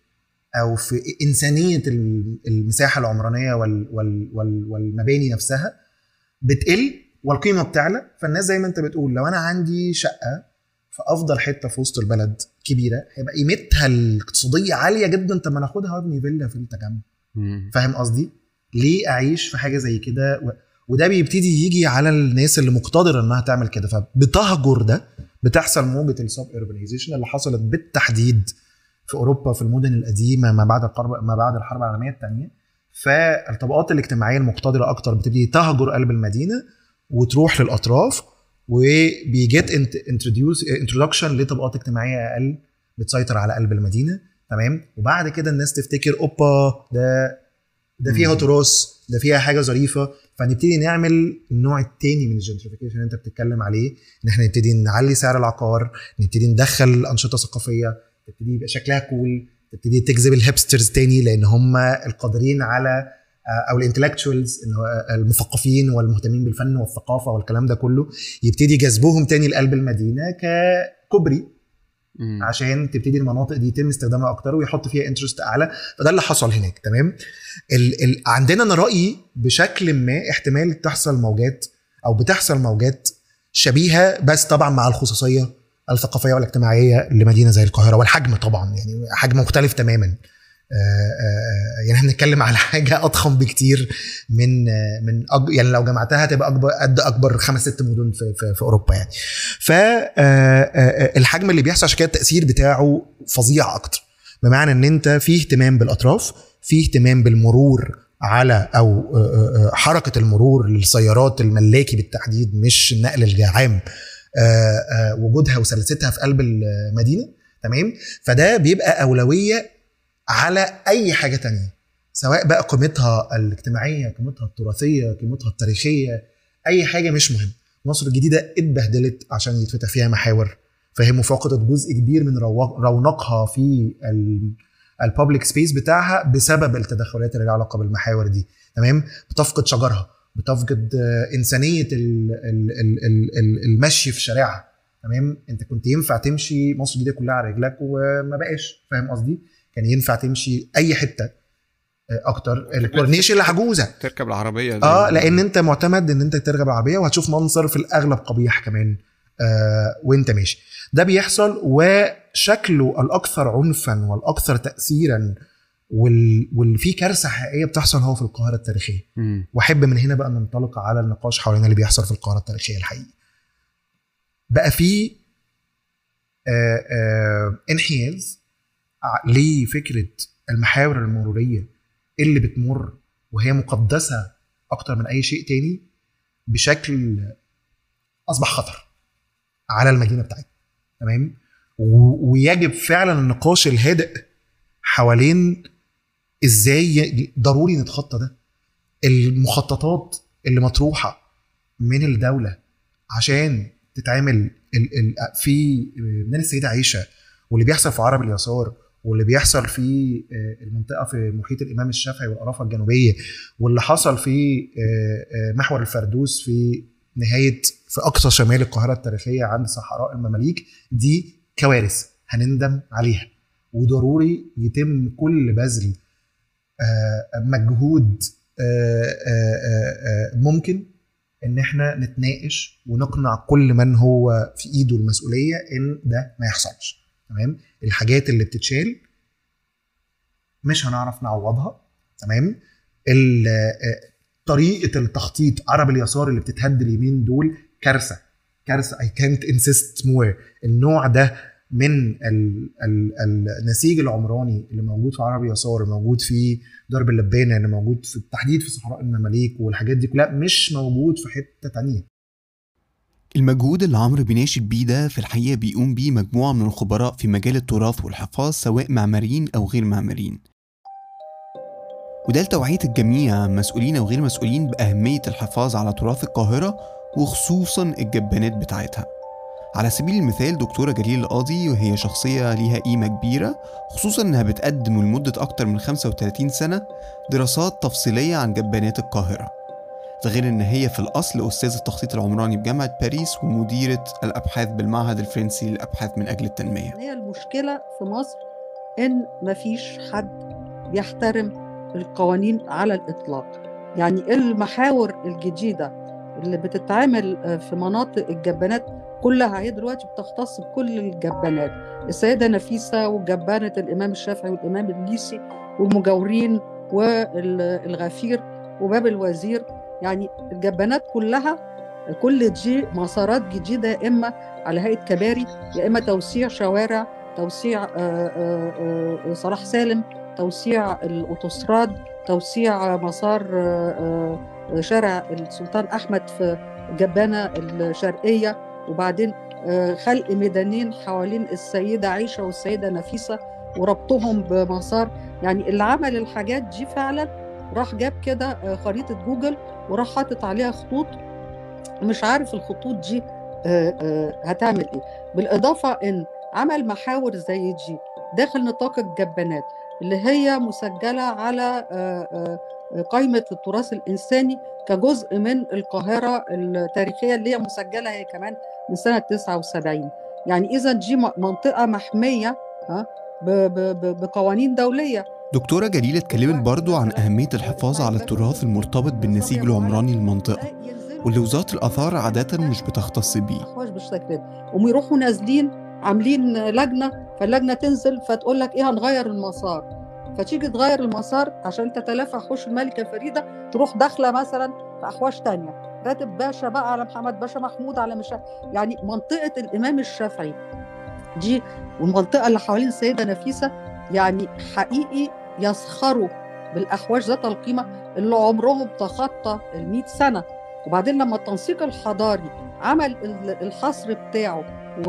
Speaker 2: او في انسانيه المساحه العمرانيه وال وال وال والمباني نفسها بتقل والقيمه بتعلى فالناس زي ما انت بتقول لو انا عندي شقه في افضل حته في وسط البلد كبيره هيبقى قيمتها الاقتصاديه عاليه جدا طب ما ناخدها وابني فيلا في التجمع فاهم قصدي؟ ليه اعيش في حاجه زي كده و... وده بيبتدي يجي على الناس اللي مقتدره انها تعمل كده فبتهجر ده بتحصل موجه السب اوربانيزيشن اللي حصلت بالتحديد في اوروبا في المدن القديمه ما بعد الحرب ما بعد الحرب العالميه الثانيه فالطبقات الاجتماعيه المقتدره اكتر بتبتدي تهجر قلب المدينه وتروح للاطراف وبيجيت انتروديوس انترودكشن لطبقات اجتماعيه اقل بتسيطر على قلب المدينه تمام وبعد كده الناس تفتكر اوبا ده ده فيها تراث ده فيها حاجه ظريفه فنبتدي نعمل النوع الثاني من الجنتريفيكيشن اللي انت بتتكلم عليه ان احنا نبتدي نعلي سعر العقار نبتدي ندخل انشطه ثقافيه تبتدي يبقى شكلها كول تبتدي تجذب الهيبسترز تاني لان هم القادرين على او الانتلكتشوالز المثقفين والمهتمين بالفن والثقافه والكلام ده كله يبتدي جذبهم تاني لقلب المدينه ككوبري
Speaker 3: مم.
Speaker 2: عشان تبتدي المناطق دي يتم استخدامها اكتر ويحط فيها انترست اعلى فده اللي حصل هناك تمام ال ال عندنا انا رايي بشكل ما احتمال تحصل موجات او بتحصل موجات شبيهه بس طبعا مع الخصوصيه الثقافيه والاجتماعيه لمدينه زي القاهره والحجم طبعا يعني حجم مختلف تماما آه، آه، يعني احنا بنتكلم على حاجه اضخم بكتير من آه، من أج... يعني لو جمعتها تبقى اكبر قد اكبر خمس ست مدن في, في, في اوروبا يعني فالحجم اللي بيحصل عشان كده التاثير بتاعه فظيع اكتر بمعنى ان انت في اهتمام بالاطراف في اهتمام بالمرور على او آه، آه، آه، حركه المرور للسيارات الملاكي بالتحديد مش النقل العام آه، آه، وجودها وسلستها في قلب المدينه تمام فده بيبقى اولويه على اي حاجه تانية سواء بقى قيمتها الاجتماعيه قيمتها التراثيه قيمتها التاريخيه اي حاجه مش مهم مصر الجديده اتبهدلت عشان يتفتح فيها محاور فهم فقدت جزء كبير من روا- رونقها في البابليك سبيس بتاعها بسبب التدخلات اللي لها علاقه بالمحاور دي تمام بتفقد شجرها بتفقد آه، انسانيه ال- ال- ال- ال- ال- المشي في شارعها تمام انت كنت ينفع تمشي مصر الجديده كلها على رجلك وما بقاش فاهم قصدي كان ينفع تمشي اي حته آه، اكتر الكورنيش اللي عجوزه
Speaker 3: تركب العربيه زي
Speaker 2: اه
Speaker 3: ما-
Speaker 2: لان انت معتمد ان انت تركب العربيه وهتشوف منظر في الاغلب قبيح كمان آه وانت ماشي ده بيحصل وشكله الاكثر عنفا والاكثر تاثيرا وال... واللي فيه كارثه حقيقيه بتحصل هو في القاهره التاريخيه
Speaker 3: مم.
Speaker 2: واحب من هنا بقى ننطلق على النقاش حوالين اللي بيحصل في القاهره التاريخيه الحقيقي بقى في آه آه انحياز ع- لفكره المحاور المروريه اللي بتمر وهي مقدسه اكتر من اي شيء تاني بشكل اصبح خطر على المدينه بتاعتنا تمام و- ويجب فعلا النقاش الهادئ حوالين ازاي ي- ضروري نتخطى ده المخططات اللي مطروحه من الدوله عشان تتعمل ال ال في ميدان السيده عائشه واللي بيحصل في عرب اليسار واللي بيحصل في آه، المنطقه في محيط الامام الشافعي والقرافه الجنوبيه واللي حصل في آه، آه، محور الفردوس في نهايه في اقصى شمال القاهره التاريخيه عند صحراء المماليك دي كوارث هنندم عليها وضروري يتم كل بذل آه، مجهود آه، آه، آه، آه، ممكن ان احنا نتناقش ونقنع كل من هو في ايده المسؤوليه ان ده ما يحصلش تمام الحاجات اللي بتتشال مش هنعرف نعوضها تمام ال- آه، طريقه التخطيط عرب اليسار اللي بتتهد اليمين دول كارثه كارثه اي كانت انسيست مور النوع ده من ال ال النسيج العمراني اللي موجود في عرب يسار موجود في درب اللبانه اللي موجود في التحديد في صحراء المماليك والحاجات دي كلها مش موجود في حته تانية
Speaker 1: المجهود اللي عمرو بيناشد بيه ده في الحقيقة بيقوم بيه مجموعة من الخبراء في مجال التراث والحفاظ سواء معماريين أو غير معماريين وده لتوعية الجميع مسؤولين أو غير مسؤولين بأهمية الحفاظ على تراث القاهرة وخصوصا الجبانات بتاعتها على سبيل المثال دكتورة جليل القاضي وهي شخصية ليها قيمة كبيرة خصوصا إنها بتقدم لمدة أكتر من 35 سنة دراسات تفصيلية عن جبانات القاهرة ده غير ان هي في الاصل استاذ التخطيط العمراني بجامعه باريس ومديره الابحاث بالمعهد الفرنسي للابحاث من اجل التنميه
Speaker 6: هي المشكلة في مصر ان مفيش حد بيحترم القوانين على الاطلاق يعني المحاور الجديده اللي بتتعمل آه، في مناطق الجبانات كلها هي دلوقتي بتختص بكل الجبانات السيده نفيسه وجبانه الامام الشافعي والامام الليسي والمجاورين والغفير وباب الوزير يعني الجبانات كلها كل دي مسارات جديده يا اما على هيئه كباري يا اما توسيع شوارع توسيع آه، آه، آه، صلاح سالم توسيع الاوتوستراد توسيع مسار آه، آه، شارع السلطان احمد في جبانه الشرقيه وبعدين آه، خلق ميدانين حوالين السيده عائشه والسيده نفيسه وربطهم بمسار يعني اللي عمل الحاجات دي فعلا راح جاب كده آه، خريطه جوجل وراح حاطط عليها خطوط مش عارف الخطوط دي آه، آه، هتعمل ايه بالاضافه ان عمل محاور زي دي داخل نطاق الجبانات اللي هي مسجله على آه، آه، قائمه التراث الانساني كجزء من القاهره التاريخيه اللي هي مسجله هي كمان من سنه 79 يعني اذا دي م- منطقه محميه ها ب- ب- ب- بقوانين دوليه
Speaker 1: دكتورة جليلة اتكلمت برضو عن أهمية الحفاظ على التراث المرتبط بالنسيج العمراني للمنطقة واللي وزارة الآثار عادة مش بتختص بيه
Speaker 6: احواش بالشكل ده هم يروحوا نازلين عاملين لجنه فاللجنه تنزل فتقول لك ايه هنغير المسار فتيجي تغير المسار عشان تتلافى حوش الملكه فريده تروح داخله مثلا في احواش تانية راتب باشا بقى على محمد باشا محمود على مش يعني منطقه الامام الشافعي دي والمنطقه اللي حوالين السيده نفيسه يعني حقيقي يسخروا بالاحواش ذات القيمه اللي عمرهم تخطى ال 100 سنه وبعدين لما التنسيق الحضاري عمل ال- الحصر بتاعه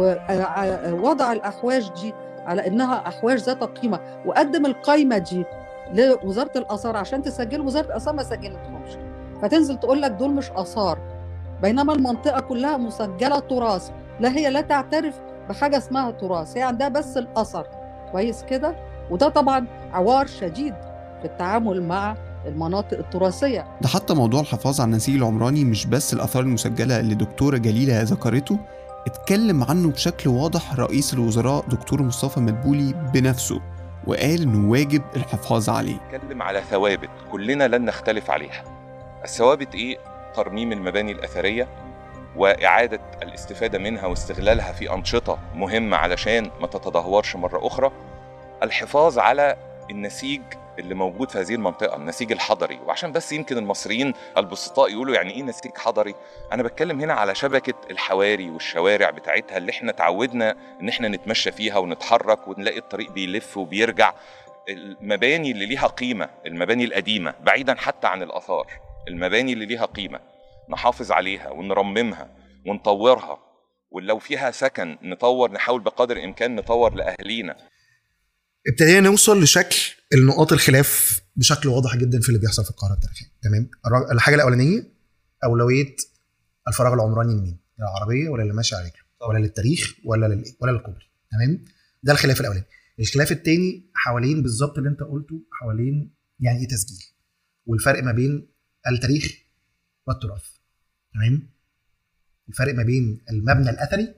Speaker 6: ووضع الاحواش دي على انها احواش ذات قيمه وقدم القايمه دي لوزاره الاثار عشان تسجل وزاره الاثار ما سجلتهمش فتنزل تقول لك دول مش اثار بينما المنطقه كلها مسجله تراث لا هي لا تعترف بحاجه اسمها تراث هي عندها بس الاثر كويس كده وده طبعا عوار شديد في التعامل مع المناطق التراثيه
Speaker 1: ده حتى موضوع الحفاظ على النسيج العمراني مش بس الآثار المسجلة اللي دكتورة جليلة ذكرته اتكلم عنه بشكل واضح رئيس الوزراء دكتور مصطفى مدبولي بنفسه وقال إنه واجب الحفاظ عليه
Speaker 7: نتكلم على ثوابت كلنا لن نختلف عليها الثوابت ايه ترميم المباني الاثريه واعاده الاستفاده منها واستغلالها في انشطه مهمه علشان ما تتدهورش مره اخرى الحفاظ على النسيج اللي موجود في هذه المنطقه النسيج الحضري وعشان بس يمكن المصريين البسطاء يقولوا يعني ايه نسيج حضري انا بتكلم هنا على شبكه الحواري والشوارع بتاعتها اللي احنا تعودنا ان احنا نتمشى فيها ونتحرك ونلاقي الطريق بيلف وبيرجع المباني اللي ليها قيمه المباني القديمه بعيدا حتى عن الاثار المباني اللي ليها قيمه نحافظ عليها ونرممها ونطورها ولو فيها سكن نطور نحاول بقدر الامكان نطور لاهالينا
Speaker 2: ابتدينا نوصل لشكل النقاط الخلاف بشكل واضح جدا في اللي بيحصل في القاهره التاريخيه تمام الر- الحاجه الاولانيه اولويه الفراغ العمراني لمين للعربيه ولا اللي ماشي على رجله ولا للتاريخ ولا لل ولا للكوبري تمام ده الخلاف الاولاني الخلاف الثاني حوالين بالظبط اللي انت قلته حوالين يعني ايه تسجيل والفرق ما بين التاريخ والتراث تمام الفرق ما بين المبنى الاثري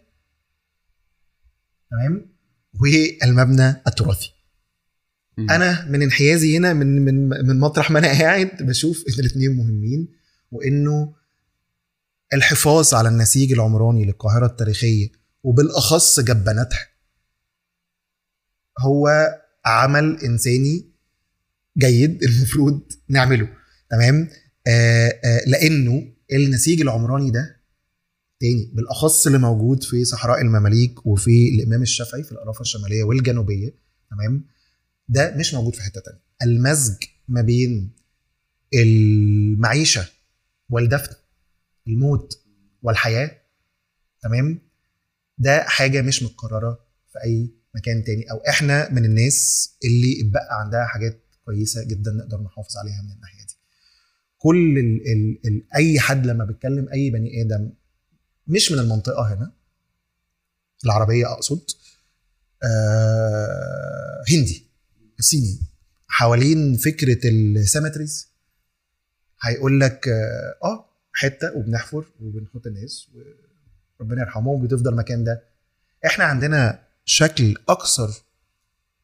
Speaker 2: تمام والمبنى التراثي
Speaker 3: مم.
Speaker 2: انا من انحيازي هنا من من من مطرح ما انا قاعد بشوف ان الاثنين مهمين وانه الحفاظ على النسيج العمراني للقاهره التاريخيه وبالاخص جباناتها هو عمل انساني جيد المفروض نعمله تمام آه آه لانه النسيج العمراني ده تاني بالاخص اللي موجود في صحراء المماليك وفي الامام الشافعي في الارافه الشماليه والجنوبيه تمام ده مش موجود في حته تانية المزج ما بين المعيشه والدفن الموت والحياه تمام ده حاجه مش متكرره في اي مكان تاني او احنا من الناس اللي اتبقى عندها حاجات كويسه جدا نقدر نحافظ عليها من الناحيه دي كل ال ال ال اي حد لما بيتكلم اي بني ادم مش من المنطقه هنا العربيه اقصد آه هندي صيني حوالين فكره السيمتريز هيقول لك اه آه، حته وبنحفر وبنحط الناس وربنا يرحمهم بتفضل المكان ده احنا عندنا شكل اكثر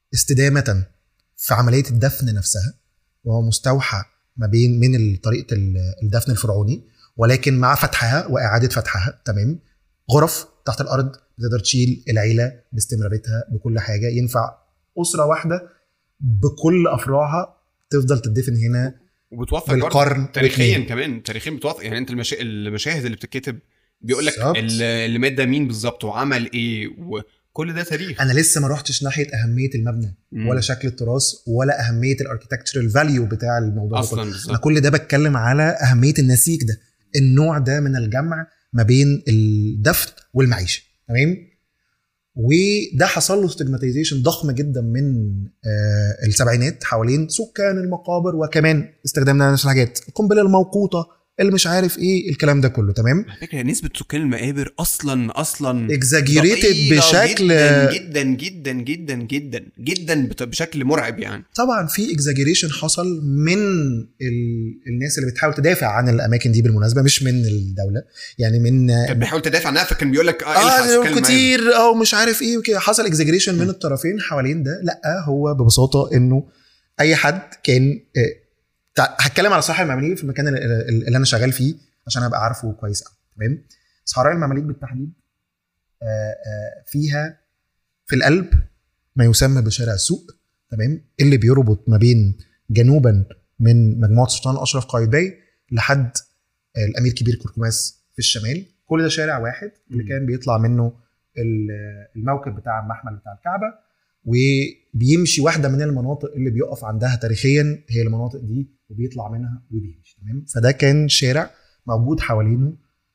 Speaker 2: استدامه في عمليه الدفن نفسها وهو مستوحى ما بين من طريقه ال- الدفن الفرعوني ولكن مع فتحها واعاده فتحها تمام غرف تحت الارض بتقدر تشيل العيله باستمراريتها بكل حاجه ينفع اسره واحده بكل افراعها تفضل تدفن هنا
Speaker 3: وبتوفر برضه
Speaker 2: بالقرن
Speaker 3: تاريخيا
Speaker 2: واتنين.
Speaker 3: كمان تاريخيا بتوثق يعني انت المشا... المشاهد اللي بتتكتب بيقول لك
Speaker 2: بالظبط.
Speaker 3: اللي مات ده مين بالظبط وعمل ايه وكل ده تاريخ
Speaker 2: انا لسه ما رحتش ناحيه اهميه المبنى
Speaker 3: مم.
Speaker 2: ولا شكل التراث ولا اهميه الاركتكتشرال فاليو بتاع الموضوع ده
Speaker 3: اصلا
Speaker 2: كله. انا
Speaker 3: بالظبط
Speaker 2: كل ده بتكلم على اهميه النسيج ده النوع ده من الجمع ما بين الدفن والمعيشه تمام وده حصل له ستيجماتيزيشن ضخم جدا من آه السبعينات حوالين سكان المقابر وكمان استخدامنا نفس الحاجات القنبله الموقوته اللي مش عارف ايه الكلام ده كله تمام
Speaker 3: على فكره نسبه سكان المقابر اصلا اصلا
Speaker 2: اكزاجيريتد
Speaker 3: ضئيلة
Speaker 2: بشكل
Speaker 3: جدا جدا جدا جدا جدا جدا بت- بشكل مرعب يعني
Speaker 2: طبعا في اكزاجيريشن حصل من ال... الناس اللي بتحاول تدافع عن الاماكن دي بالمناسبه مش من الدوله يعني من
Speaker 3: كان بيحاول تدافع عنها فكان بيقول لك اه الحق سكان
Speaker 2: اه
Speaker 3: المقابر.
Speaker 2: كتير او مش عارف ايه وكده حصل اكزاجريشن من الطرفين حوالين ده لا هو ببساطه انه اي حد كان آه، تع- هتكلم على صحراء المماليك في المكان اللي, اللي انا شغال فيه عشان ابقى عارفه كويس قوي تمام صحراء المماليك بالتحديد آه، آه، فيها في القلب ما يسمى بشارع السوق تمام اللي بيربط ما بين جنوبا من مجموعه سلطان الاشرف قايتباي لحد الامير كبير كركماس في الشمال كل ده شارع واحد اللي
Speaker 3: مم.
Speaker 2: كان بيطلع منه ال- الموكب بتاع المحمل بتاع الكعبه وبيمشي واحده من المناطق اللي بيقف عندها تاريخيا هي المناطق دي وبيطلع منها وبيمشي تمام فده كان شارع موجود حوالينه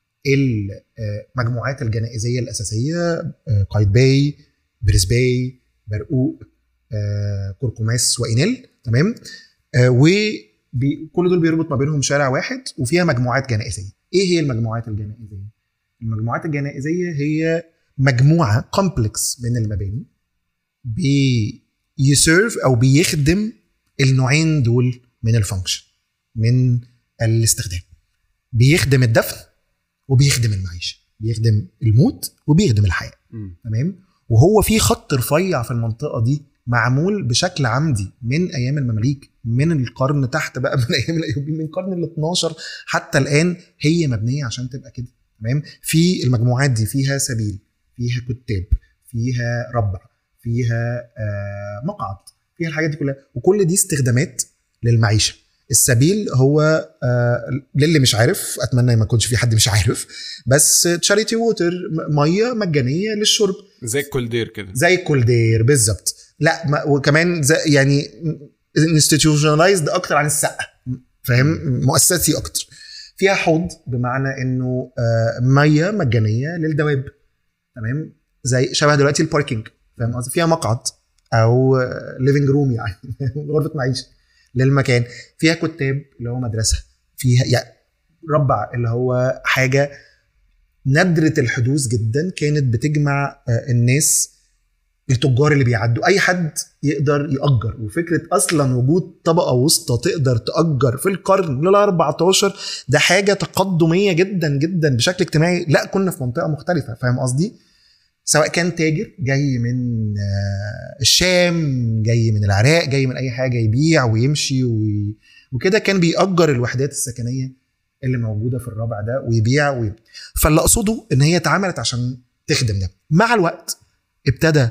Speaker 2: المجموعات الجنائزيه الاساسيه آه، قايتباي بريسباي برقوق آه، كركماس وإنيل تمام آه، وكل دول بيربط ما بينهم شارع واحد وفيها مجموعات جنائزيه ايه هي المجموعات الجنائزيه المجموعات الجنائزيه هي مجموعه كومبلكس من المباني بيسيرف او بيخدم النوعين دول من الفانكشن من الاستخدام بيخدم الدفن وبيخدم المعيشه بيخدم الموت وبيخدم الحياه
Speaker 3: مم.
Speaker 2: تمام وهو في خط رفيع في المنطقه دي معمول بشكل عمدي من ايام المماليك من القرن تحت بقى من ايام الايوبيين من القرن ال 12 حتى الان هي مبنيه عشان تبقى كده تمام في المجموعات دي فيها سبيل فيها كتاب فيها ربع فيها آه مقعد فيها الحاجات دي كلها وكل دي استخدامات للمعيشه السبيل هو آه للي مش عارف اتمنى ما يكونش في حد مش عارف بس تشاريتي ووتر ميه مجانيه للشرب
Speaker 3: زي الكولدير كده
Speaker 2: زي الكولدير بالظبط لا ما وكمان زي يعني انستتيوشنلايزد اكتر عن السقه فاهم مؤسسي اكتر فيها حوض بمعنى انه آه، ميه مجانيه للدواب تمام زي شبه دلوقتي الباركينج فاهم قصدي فيها مقعد او ليفنج روم يعني غرفه معيشه للمكان فيها كتاب اللي هو مدرسه فيها يعني ربع اللي هو حاجه نادره الحدوث جدا كانت بتجمع آه، الناس التجار اللي بيعدوا اي حد يقدر يأجر وفكره اصلا وجود طبقه وسطى تقدر تأجر في القرن ال 14 ده حاجه تقدميه جدا جدا بشكل اجتماعي لا كنا في منطقه مختلفه فاهم قصدي سواء كان تاجر جاي من آه، الشام جاي من العراق جاي من اي حاجه يبيع ويمشي وي... وكده كان بيأجر الوحدات السكنيه اللي موجوده في الربع ده ويبيع وي... فاللي اقصده ان هي اتعملت عشان تخدم ده مع الوقت ابتدى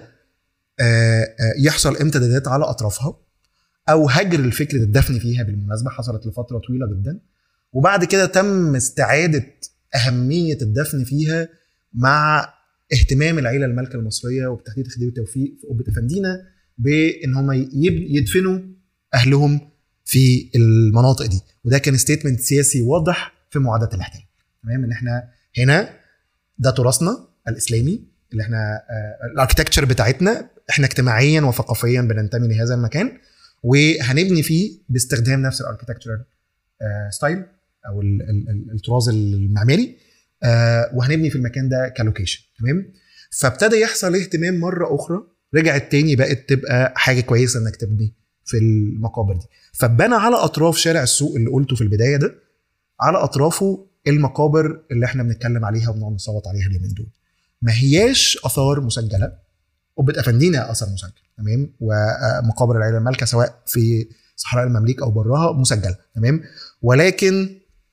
Speaker 2: آه، آه، يحصل امتدادات على اطرافها او هجر الفكره الدفن فيها بالمناسبه حصلت لفتره طويله جدا وبعد كده تم استعاده اهميه الدفن فيها مع اهتمام العيله المالكه المصريه وبتحديد خديوي توفيق في قبه افندينا بان هم يب- يدفنوا اهلهم في المناطق دي وده كان ستيتمنت سياسي واضح في معاداه الاحتلال تمام ان احنا هنا ده تراثنا الاسلامي اللي احنا الاركتكتشر بتاعتنا احنا اجتماعيا وثقافيا بننتمي لهذا المكان وهنبني فيه باستخدام نفس الاركتكتشر ستايل او ال- ال- ال- الطراز المعماري آه، وهنبني في المكان ده كلوكيشن تمام فابتدى يحصل اهتمام مره اخرى رجعت تاني بقت تبقى حاجه كويسه انك تبني في المقابر دي فبنى على اطراف شارع السوق اللي قلته في البدايه ده على اطرافه المقابر اللي احنا بنتكلم عليها وبنقعد نصوت عليها اليومين دول ما هياش اثار مسجله قبه افندينا اثر مسجل تمام ومقابر العيله المالكه سواء في صحراء المماليك او براها مسجله تمام ولكن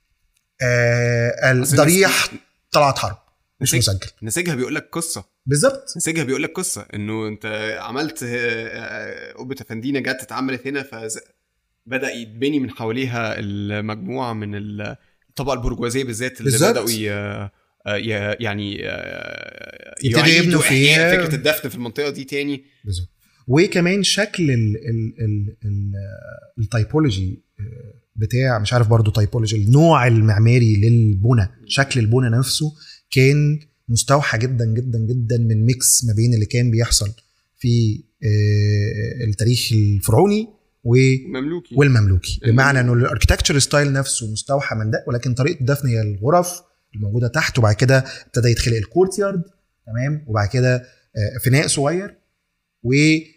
Speaker 2: آه
Speaker 3: أصل
Speaker 2: الضريح طلعت حرب مش
Speaker 3: نسيج-
Speaker 2: مسجل
Speaker 3: نسيجها بيقول لك قصه
Speaker 2: بالظبط
Speaker 3: نسيجها بيقول لك قصه انه انت عملت آه، آه، قبه افندينا جت اتعملت هنا فبدا يتبني من حواليها المجموعه من ال- الطبقه البرجوازيه بالذات اللي
Speaker 2: بالظبط.
Speaker 3: بداوا ي... آه، ي- يعني آه،
Speaker 2: يبتدوا
Speaker 3: يعيدوا
Speaker 2: يبنوا
Speaker 3: إحياء
Speaker 2: فيها.
Speaker 3: فكره الدفن في المنطقه دي تاني
Speaker 2: بالظبط وكمان شكل ال ال ال ال التايبولوجي آه، بتاع مش عارف برضو تايبولوجي النوع المعماري للبنى شكل البنى نفسه كان مستوحى جدا جدا جدا من ميكس ما بين اللي كان بيحصل في آه، التاريخ الفرعوني و
Speaker 3: مملوكي
Speaker 2: والمملوكي بمعنى انه الاركتكتشر ستايل نفسه مستوحى من ده ولكن طريقه الدفن هي الغرف الموجوده تحت وبعد كده ابتدى يتخلق الكورتيارد تمام وبعد كده آه، فناء صغير و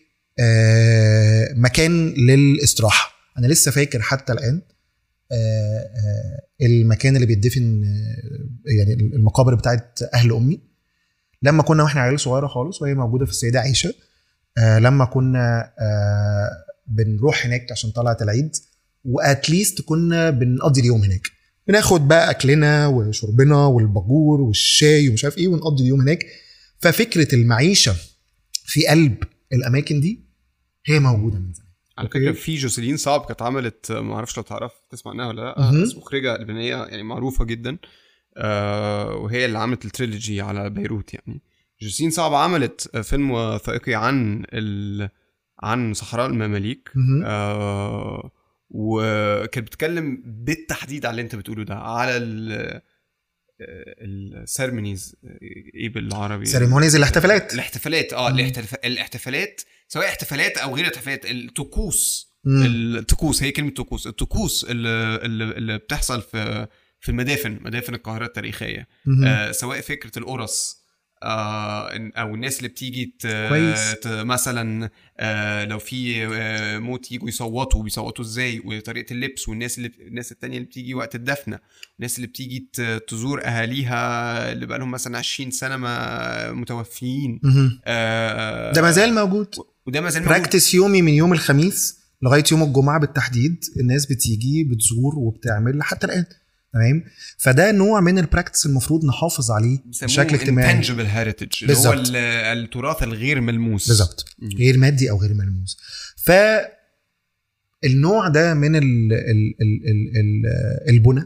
Speaker 2: آه، مكان للاستراحه انا لسه فاكر حتى الان آه، آه، المكان اللي بيدفن آه، يعني المقابر بتاعت اهل امي لما كنا واحنا عيال صغيره خالص وهي موجوده في السيده عائشه آه، لما كنا آه، بنروح هناك عشان طلعت العيد واتليست كنا بنقضي اليوم هناك بناخد بقى اكلنا وشربنا والباجور والشاي ومش عارف ايه ونقضي اليوم هناك ففكره المعيشه في قلب الاماكن دي هي موجوده من زمان
Speaker 3: على
Speaker 2: أوكي.
Speaker 3: فكره في جوزلين صعب كانت عملت ما اعرفش لو تعرف تسمع عنها ولا لا
Speaker 2: مهم.
Speaker 3: بس مخرجه لبنانيه يعني معروفه جدا آه وهي اللي عملت التريلوجي على بيروت يعني جوزلين صعب عملت فيلم وثائقي عن ال... عن صحراء المماليك
Speaker 2: مهم.
Speaker 3: آه وكانت بتتكلم بالتحديد على اللي انت بتقوله ده على ال السيرمونيز ايه بالعربي
Speaker 2: سيريمونيز الاحتفالات
Speaker 3: الاحتفالات اه
Speaker 2: مم.
Speaker 3: الاحتف... الاحتفالات سواء احتفالات او غير احتفالات الطقوس
Speaker 2: مم.
Speaker 3: الطقوس هي كلمه طقوس الطقوس اللي, اللي اللي بتحصل في في المدافن مدافن القاهره التاريخيه
Speaker 2: مهم.
Speaker 3: آه سواء فكره القرص آه إن- او الناس اللي بتيجي ت...
Speaker 2: كويس.
Speaker 3: ت... مثلا آه لو في آه موت يجوا يصوتوا بيصوتوا ازاي وطريقه اللبس والناس اللي الناس التانية اللي بتيجي وقت الدفنه الناس اللي بتيجي ت... تزور اهاليها اللي بقالهم مثلا 20 سنه ما متوفيين
Speaker 2: مهم.
Speaker 3: آه
Speaker 2: ده ما زال موجود
Speaker 3: وده ما زال موجود.
Speaker 2: براكتس يومي من يوم الخميس لغايه يوم الجمعه بالتحديد الناس بتيجي بتزور وبتعمل حتى الان تمام فده نوع من البراكتس المفروض نحافظ عليه
Speaker 3: بيسموه
Speaker 2: بشكل اجتماعي
Speaker 3: intangible heritage اللي هو
Speaker 2: بالظبط.
Speaker 3: ال- التراث الغير ملموس
Speaker 2: بالظبط
Speaker 3: مم.
Speaker 2: غير مادي او غير ملموس ف النوع ده من ال ال ال ال ال البنى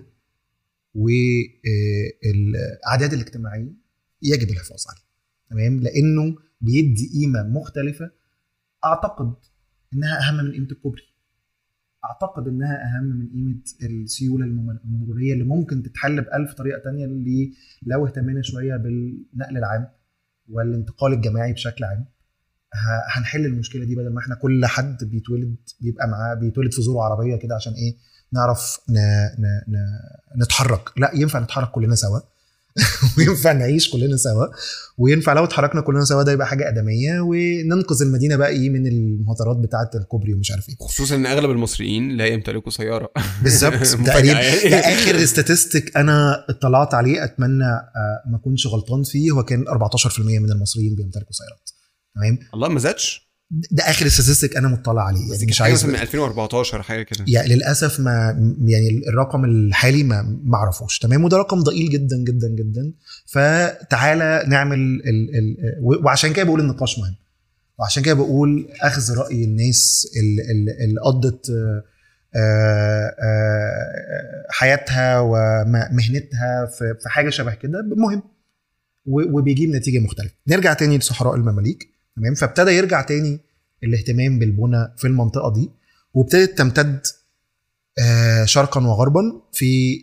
Speaker 2: والاعداد الاجتماعيه يجب الحفاظ عليه تمام لانه بيدي قيمه مختلفه اعتقد انها اهم من قيمه الكوبري اعتقد انها اهم من قيمه السيوله المم- المروريه اللي ممكن تتحل بألف طريقه تانية اللي لو اهتمينا شويه بالنقل العام والانتقال الجماعي بشكل عام ه- هنحل المشكله دي بدل ما احنا كل حد بيتولد بيبقى معاه بيتولد في زوره عربيه كده عشان ايه نعرف ن... ن... ن... نتحرك لا ينفع نتحرك كلنا سوا وينفع نعيش كلنا سوا وينفع لو اتحركنا كلنا سوا ده يبقى حاجه ادميه وننقذ المدينه بقى ايه من المهاترات بتاعه الكوبري ومش عارف ايه
Speaker 3: خصوصا ان اغلب المصريين لا يمتلكوا سياره
Speaker 2: بالظبط
Speaker 3: مفاجأة
Speaker 2: تقريبا
Speaker 3: يعني.
Speaker 2: ده اخر استاتستيك انا اطلعت عليه اتمنى آه، ما اكونش غلطان فيه هو كان 14% من المصريين بيمتلكوا سيارات تمام
Speaker 3: الله ما زادش
Speaker 2: ده اخر استاتستيك انا مطلع عليه
Speaker 3: بس
Speaker 2: يعني
Speaker 3: دي
Speaker 2: مش
Speaker 3: كانت حاجة
Speaker 2: عايز
Speaker 3: مثلا من 2014 حاجه كده
Speaker 2: يعني للاسف ما يعني الرقم الحالي ما ما اعرفوش تمام وده رقم ضئيل جدا جدا جدا فتعالى نعمل ال ال وعشان كده بقول النقاش مهم وعشان كده بقول اخذ راي الناس ال- ال- اللي قضت آه، آه، آه، حياتها ومهنتها في في حاجه شبه كده مهم و- وبيجيب نتيجه مختلفه نرجع تاني لصحراء المماليك تمام فابتدى يرجع تاني الاهتمام بالبنى في المنطقه دي وابتدت تمتد آه، شرقا وغربا في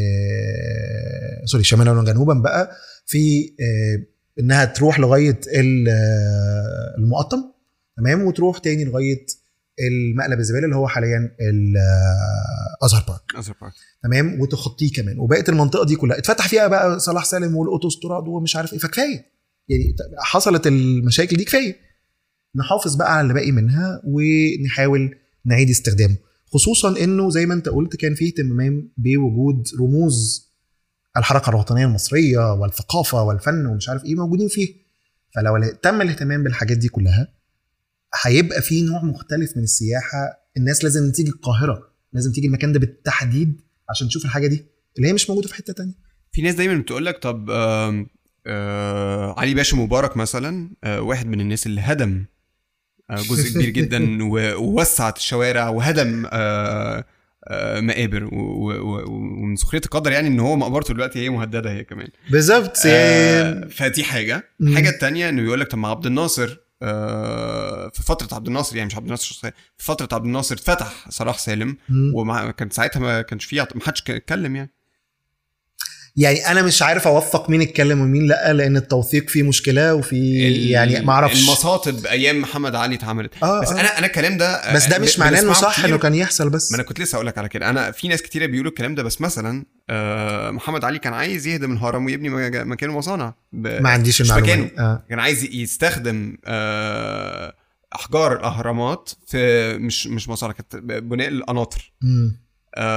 Speaker 2: آه، سوري شمالا وجنوبا بقى في آه، انها تروح لغايه ال- آه، المقطم تمام وتروح تاني لغايه المقلب الزباله اللي هو حاليا الازهر بارك
Speaker 3: أزهر بارك.
Speaker 2: تمام وتخطيه كمان وبقت المنطقه دي كلها اتفتح فيها بقى صلاح سالم والاوتوستراد ومش عارف ايه فكفايه يعني حصلت المشاكل دي كفايه نحافظ بقى على اللي باقي منها ونحاول نعيد استخدامه خصوصا انه زي ما انت قلت كان فيه اهتمام بوجود رموز الحركه الوطنيه المصريه والثقافه والفن ومش عارف ايه موجودين فيه فلو ال- تم الاهتمام بالحاجات دي كلها هيبقى في نوع مختلف من السياحه الناس لازم تيجي القاهره لازم تيجي المكان ده بالتحديد عشان تشوف الحاجه دي اللي هي مش موجوده في حته تانية
Speaker 3: في ناس دايما بتقول لك طب آم، آه علي باشا مبارك مثلا آه واحد من الناس اللي هدم آه جزء كبير جدا و- ووسعت الشوارع وهدم آه آه مقابر و- و- و- ومن سخريه القدر يعني ان هو مقبرته دلوقتي هي مهدده هي كمان
Speaker 2: بالظبط
Speaker 3: آه فدي حاجه
Speaker 2: مم.
Speaker 3: الحاجه التانية انه بيقول لك طب ما عبد الناصر آه في فتره عبد الناصر يعني مش عبد الناصر شخصيا في فتره عبد الناصر فتح صلاح سالم
Speaker 2: مم.
Speaker 3: وما كان ساعتها ما كانش فيه ما حدش اتكلم يعني
Speaker 2: يعني انا مش عارف اوثق مين اتكلم ومين لا لان التوثيق فيه مشكله وفي
Speaker 3: ال-
Speaker 2: يعني ما اعرفش
Speaker 3: المصاطب ايام محمد علي اتعملت
Speaker 2: آه،
Speaker 3: بس
Speaker 2: آه.
Speaker 3: انا انا الكلام ده
Speaker 2: بس ده
Speaker 3: آه،
Speaker 2: مش
Speaker 3: ب-
Speaker 2: معناه انه
Speaker 3: بنسمعه
Speaker 2: صح
Speaker 3: كتير.
Speaker 2: انه كان يحصل بس
Speaker 3: ما انا كنت لسه اقول لك على كده انا في ناس كتيره بيقولوا الكلام ده بس مثلا آه، محمد علي كان عايز يهدم الهرم ويبني مج- مكانه مصانع ب-
Speaker 2: ما عنديش
Speaker 3: مش
Speaker 2: المعلومه
Speaker 3: مكانه
Speaker 2: دي. آه.
Speaker 3: كان عايز يستخدم آه، احجار الاهرامات في مش مش مصانع كانت بناء القناطر
Speaker 2: مم.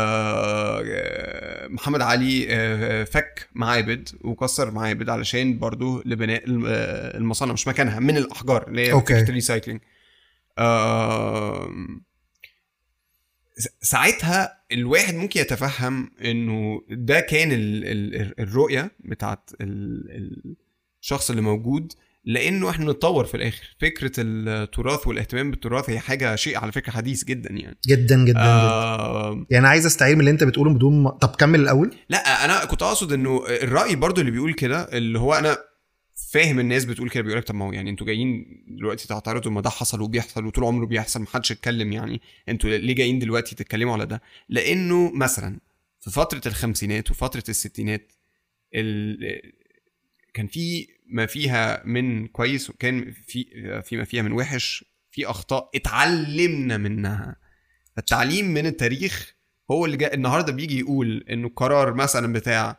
Speaker 3: آه، محمد علي آه، فك معابد وكسر معابد علشان برضو لبناء الم- آه، المصانع مش مكانها من الاحجار اللي هي
Speaker 2: أوكي.
Speaker 3: فكره الريسايكلينج آم، س- ساعتها الواحد ممكن يتفهم انه ده كان ال ال الرؤيه بتاعت ال- الشخص اللي موجود لانه احنا نتطور في الاخر فكره التراث والاهتمام بالتراث هي حاجه شيء على فكره حديث جدا يعني
Speaker 2: جدا جدا, جدا.
Speaker 3: آه
Speaker 2: يعني عايز استعير من اللي انت بتقوله بدون ما... طب كمل الاول
Speaker 3: لا انا كنت اقصد انه الراي برضو اللي بيقول كده اللي هو انا فاهم الناس بتقول كده بيقول لك طب ما هو يعني انتوا جايين دلوقتي تعترضوا ما ده حصل وبيحصل وطول عمره بيحصل ما حدش اتكلم يعني انتوا ليه جايين دلوقتي تتكلموا على ده لانه مثلا في فتره الخمسينات وفتره الستينات ال... كان في ما فيها من كويس وكان في فيما فيها من وحش في اخطاء اتعلمنا منها التعليم من التاريخ هو اللي جاي النهارده بيجي يقول انه القرار مثلا بتاع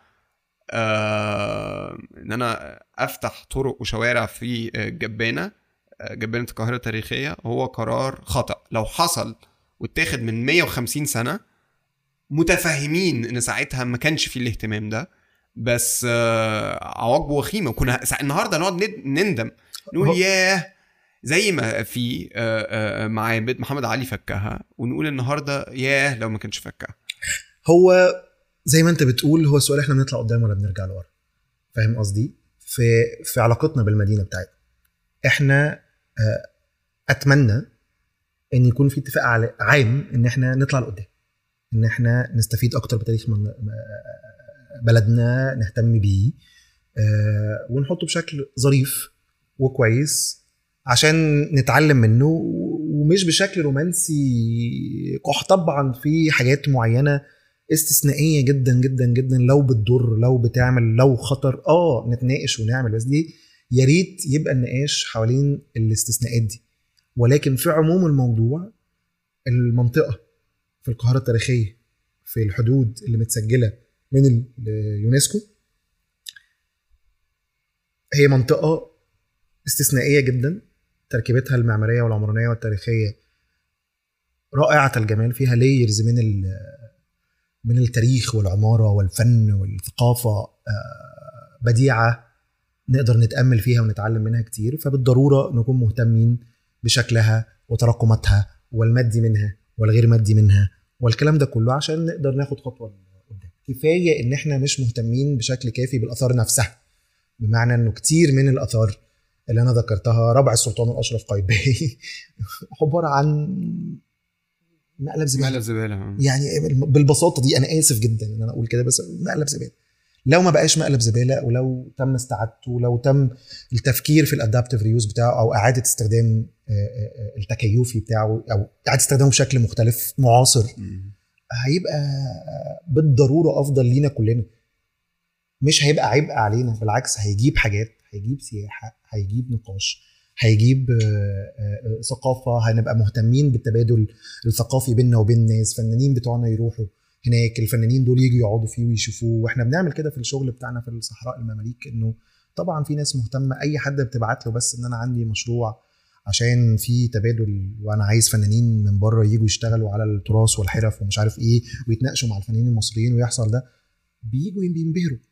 Speaker 3: آه ان انا افتح طرق وشوارع في آه، جبانه آه، جبانه القاهره التاريخيه هو قرار خطا لو حصل واتاخد من 150 سنه متفاهمين ان ساعتها ما كانش فيه الاهتمام ده بس آه عواقبه وخيمه وكنا سا- النهارده نقعد ند- نندم
Speaker 2: هو-
Speaker 3: نقول ياه زي ما في آه، آه، معابد محمد علي فكها ونقول النهارده ياه لو ما كانش فكها
Speaker 2: هو زي ما انت بتقول هو السؤال احنا بنطلع قدام ولا بنرجع لورا فاهم قصدي في في علاقتنا بالمدينه بتاعتنا احنا آه، اتمنى ان يكون في اتفاق على- عام ان احنا نطلع لقدام ان احنا نستفيد اكتر بتاريخ من بلدنا نهتم بيه آه، ونحطه بشكل ظريف وكويس عشان نتعلم منه ومش بشكل رومانسي قح طبعا في حاجات معينه استثنائيه جدا جدا جدا لو بتضر لو بتعمل لو خطر اه نتناقش ونعمل بس دي يا ريت يبقى النقاش حوالين الاستثناءات دي ولكن في عموم الموضوع المنطقه في القاهره التاريخيه في الحدود اللي متسجله من اليونسكو هي منطقه استثنائيه جدا تركيبتها المعماريه والعمرانيه والتاريخيه رائعه الجمال فيها لايرز من ال- من التاريخ والعماره والفن والثقافه آه، بديعه نقدر نتامل فيها ونتعلم منها كتير فبالضروره نكون مهتمين بشكلها وتراكماتها والمادي منها والغير مادي منها والكلام ده كله عشان نقدر ناخد خطوه قدام كفايه ان احنا مش مهتمين بشكل كافي بالاثار نفسها بمعنى انه كتير من الاثار اللي انا ذكرتها ربع السلطان الاشرف قايتباي عباره عن مقلب زباله
Speaker 3: مقلب زباله
Speaker 2: يعني بالبساطه دي انا اسف جدا ان انا اقول كده بس مقلب زباله لو ما بقاش مقلب زباله ولو تم استعادته لو تم التفكير في الادابتيف ريوز بتاعه او اعاده استخدام آه، آه، آه، التكيفي بتاعه او اعاده استخدامه بشكل مختلف معاصر هيبقى بالضروره افضل لينا كلنا مش هيبقى عبء علينا بالعكس هيجيب حاجات هيجيب سياحه هيجيب نقاش هيجيب آه، آه، آه، ثقافه هنبقى مهتمين بالتبادل الثقافي بيننا وبين الناس فنانين بتوعنا يروحوا هناك الفنانين دول يجوا يقعدوا فيه ويشوفوه واحنا بنعمل كده في الشغل بتاعنا في الصحراء المماليك انه طبعا في ناس مهتمه اي حد بتبعت له بس ان انا عندي مشروع عشان في تبادل وانا عايز فنانين من بره يجوا يشتغلوا على التراث والحرف ومش عارف ايه ويتناقشوا مع الفنانين المصريين ويحصل ده بيجوا بينبهروا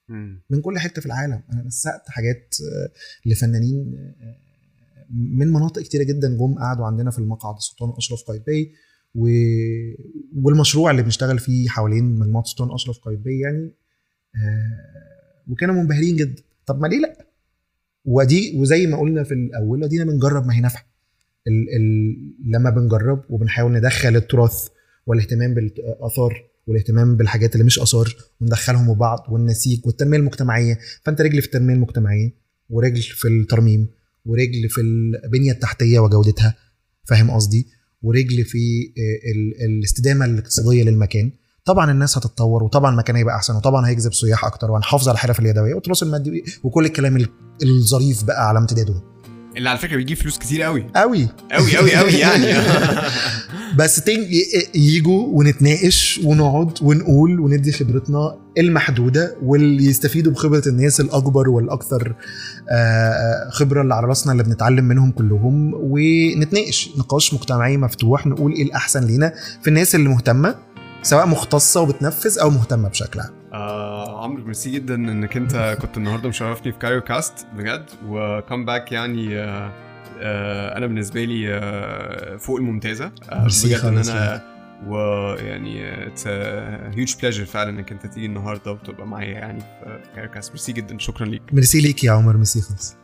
Speaker 3: مم.
Speaker 2: من كل حته في العالم انا نسقت حاجات آه، لفنانين آه، من مناطق كتيره جدا جم قعدوا عندنا في المقعد السلطان اشرف قايتباي و... والمشروع اللي بنشتغل فيه حوالين مجموعه السلطان اشرف قايتباي يعني آه، وكانوا منبهرين جدا طب ما ليه لا ودي وزي ما قلنا في الاول ادينا بنجرب ما هي نافعه ال... ال... لما بنجرب وبنحاول ندخل التراث والاهتمام بالاثار والاهتمام بالحاجات اللي مش اثار وندخلهم ببعض والنسيج والتنميه المجتمعيه فانت رجل في التنميه المجتمعيه ورجل في الترميم ورجل في البنيه التحتيه وجودتها فاهم قصدي ورجل في آه، ال- الاستدامه الاقتصاديه للمكان طبعا الناس هتتطور وطبعا المكان هيبقى احسن وطبعا هيجذب سياح اكتر وهنحافظ على الحرف اليدويه والتراث المادي وكل الكلام ال- الظريف بقى على امتداده ده.
Speaker 3: اللي على فكره بيجيب فلوس كتير قوي
Speaker 2: قوي
Speaker 3: قوي قوي قوي يعني
Speaker 2: بس تين ي- يجوا ونتناقش ونقعد ونقول وندي خبرتنا المحدوده واللي يستفيدوا بخبره الناس الاكبر والاكثر آه، خبره اللي على راسنا اللي بنتعلم منهم كلهم ونتناقش نقاش مجتمعي مفتوح نقول ايه الاحسن لينا في الناس اللي مهتمه سواء مختصه وبتنفذ او مهتمه بشكل عام
Speaker 3: آه عمرو ميرسي جدا انك انت كنت النهارده مشرفني في كايرو كاست بجد وكم باك يعني آه آه انا بالنسبه لي آه فوق الممتازه آه
Speaker 2: ميرسي
Speaker 3: بجد ان
Speaker 2: خالص
Speaker 3: انا ويعني اتس هيوج بليجر فعلا انك انت تيجي النهارده وتبقى معايا يعني في في كايرو كاست ميرسي جدا شكرا ليك
Speaker 2: ميرسي ليك يا عمر ميرسي خالص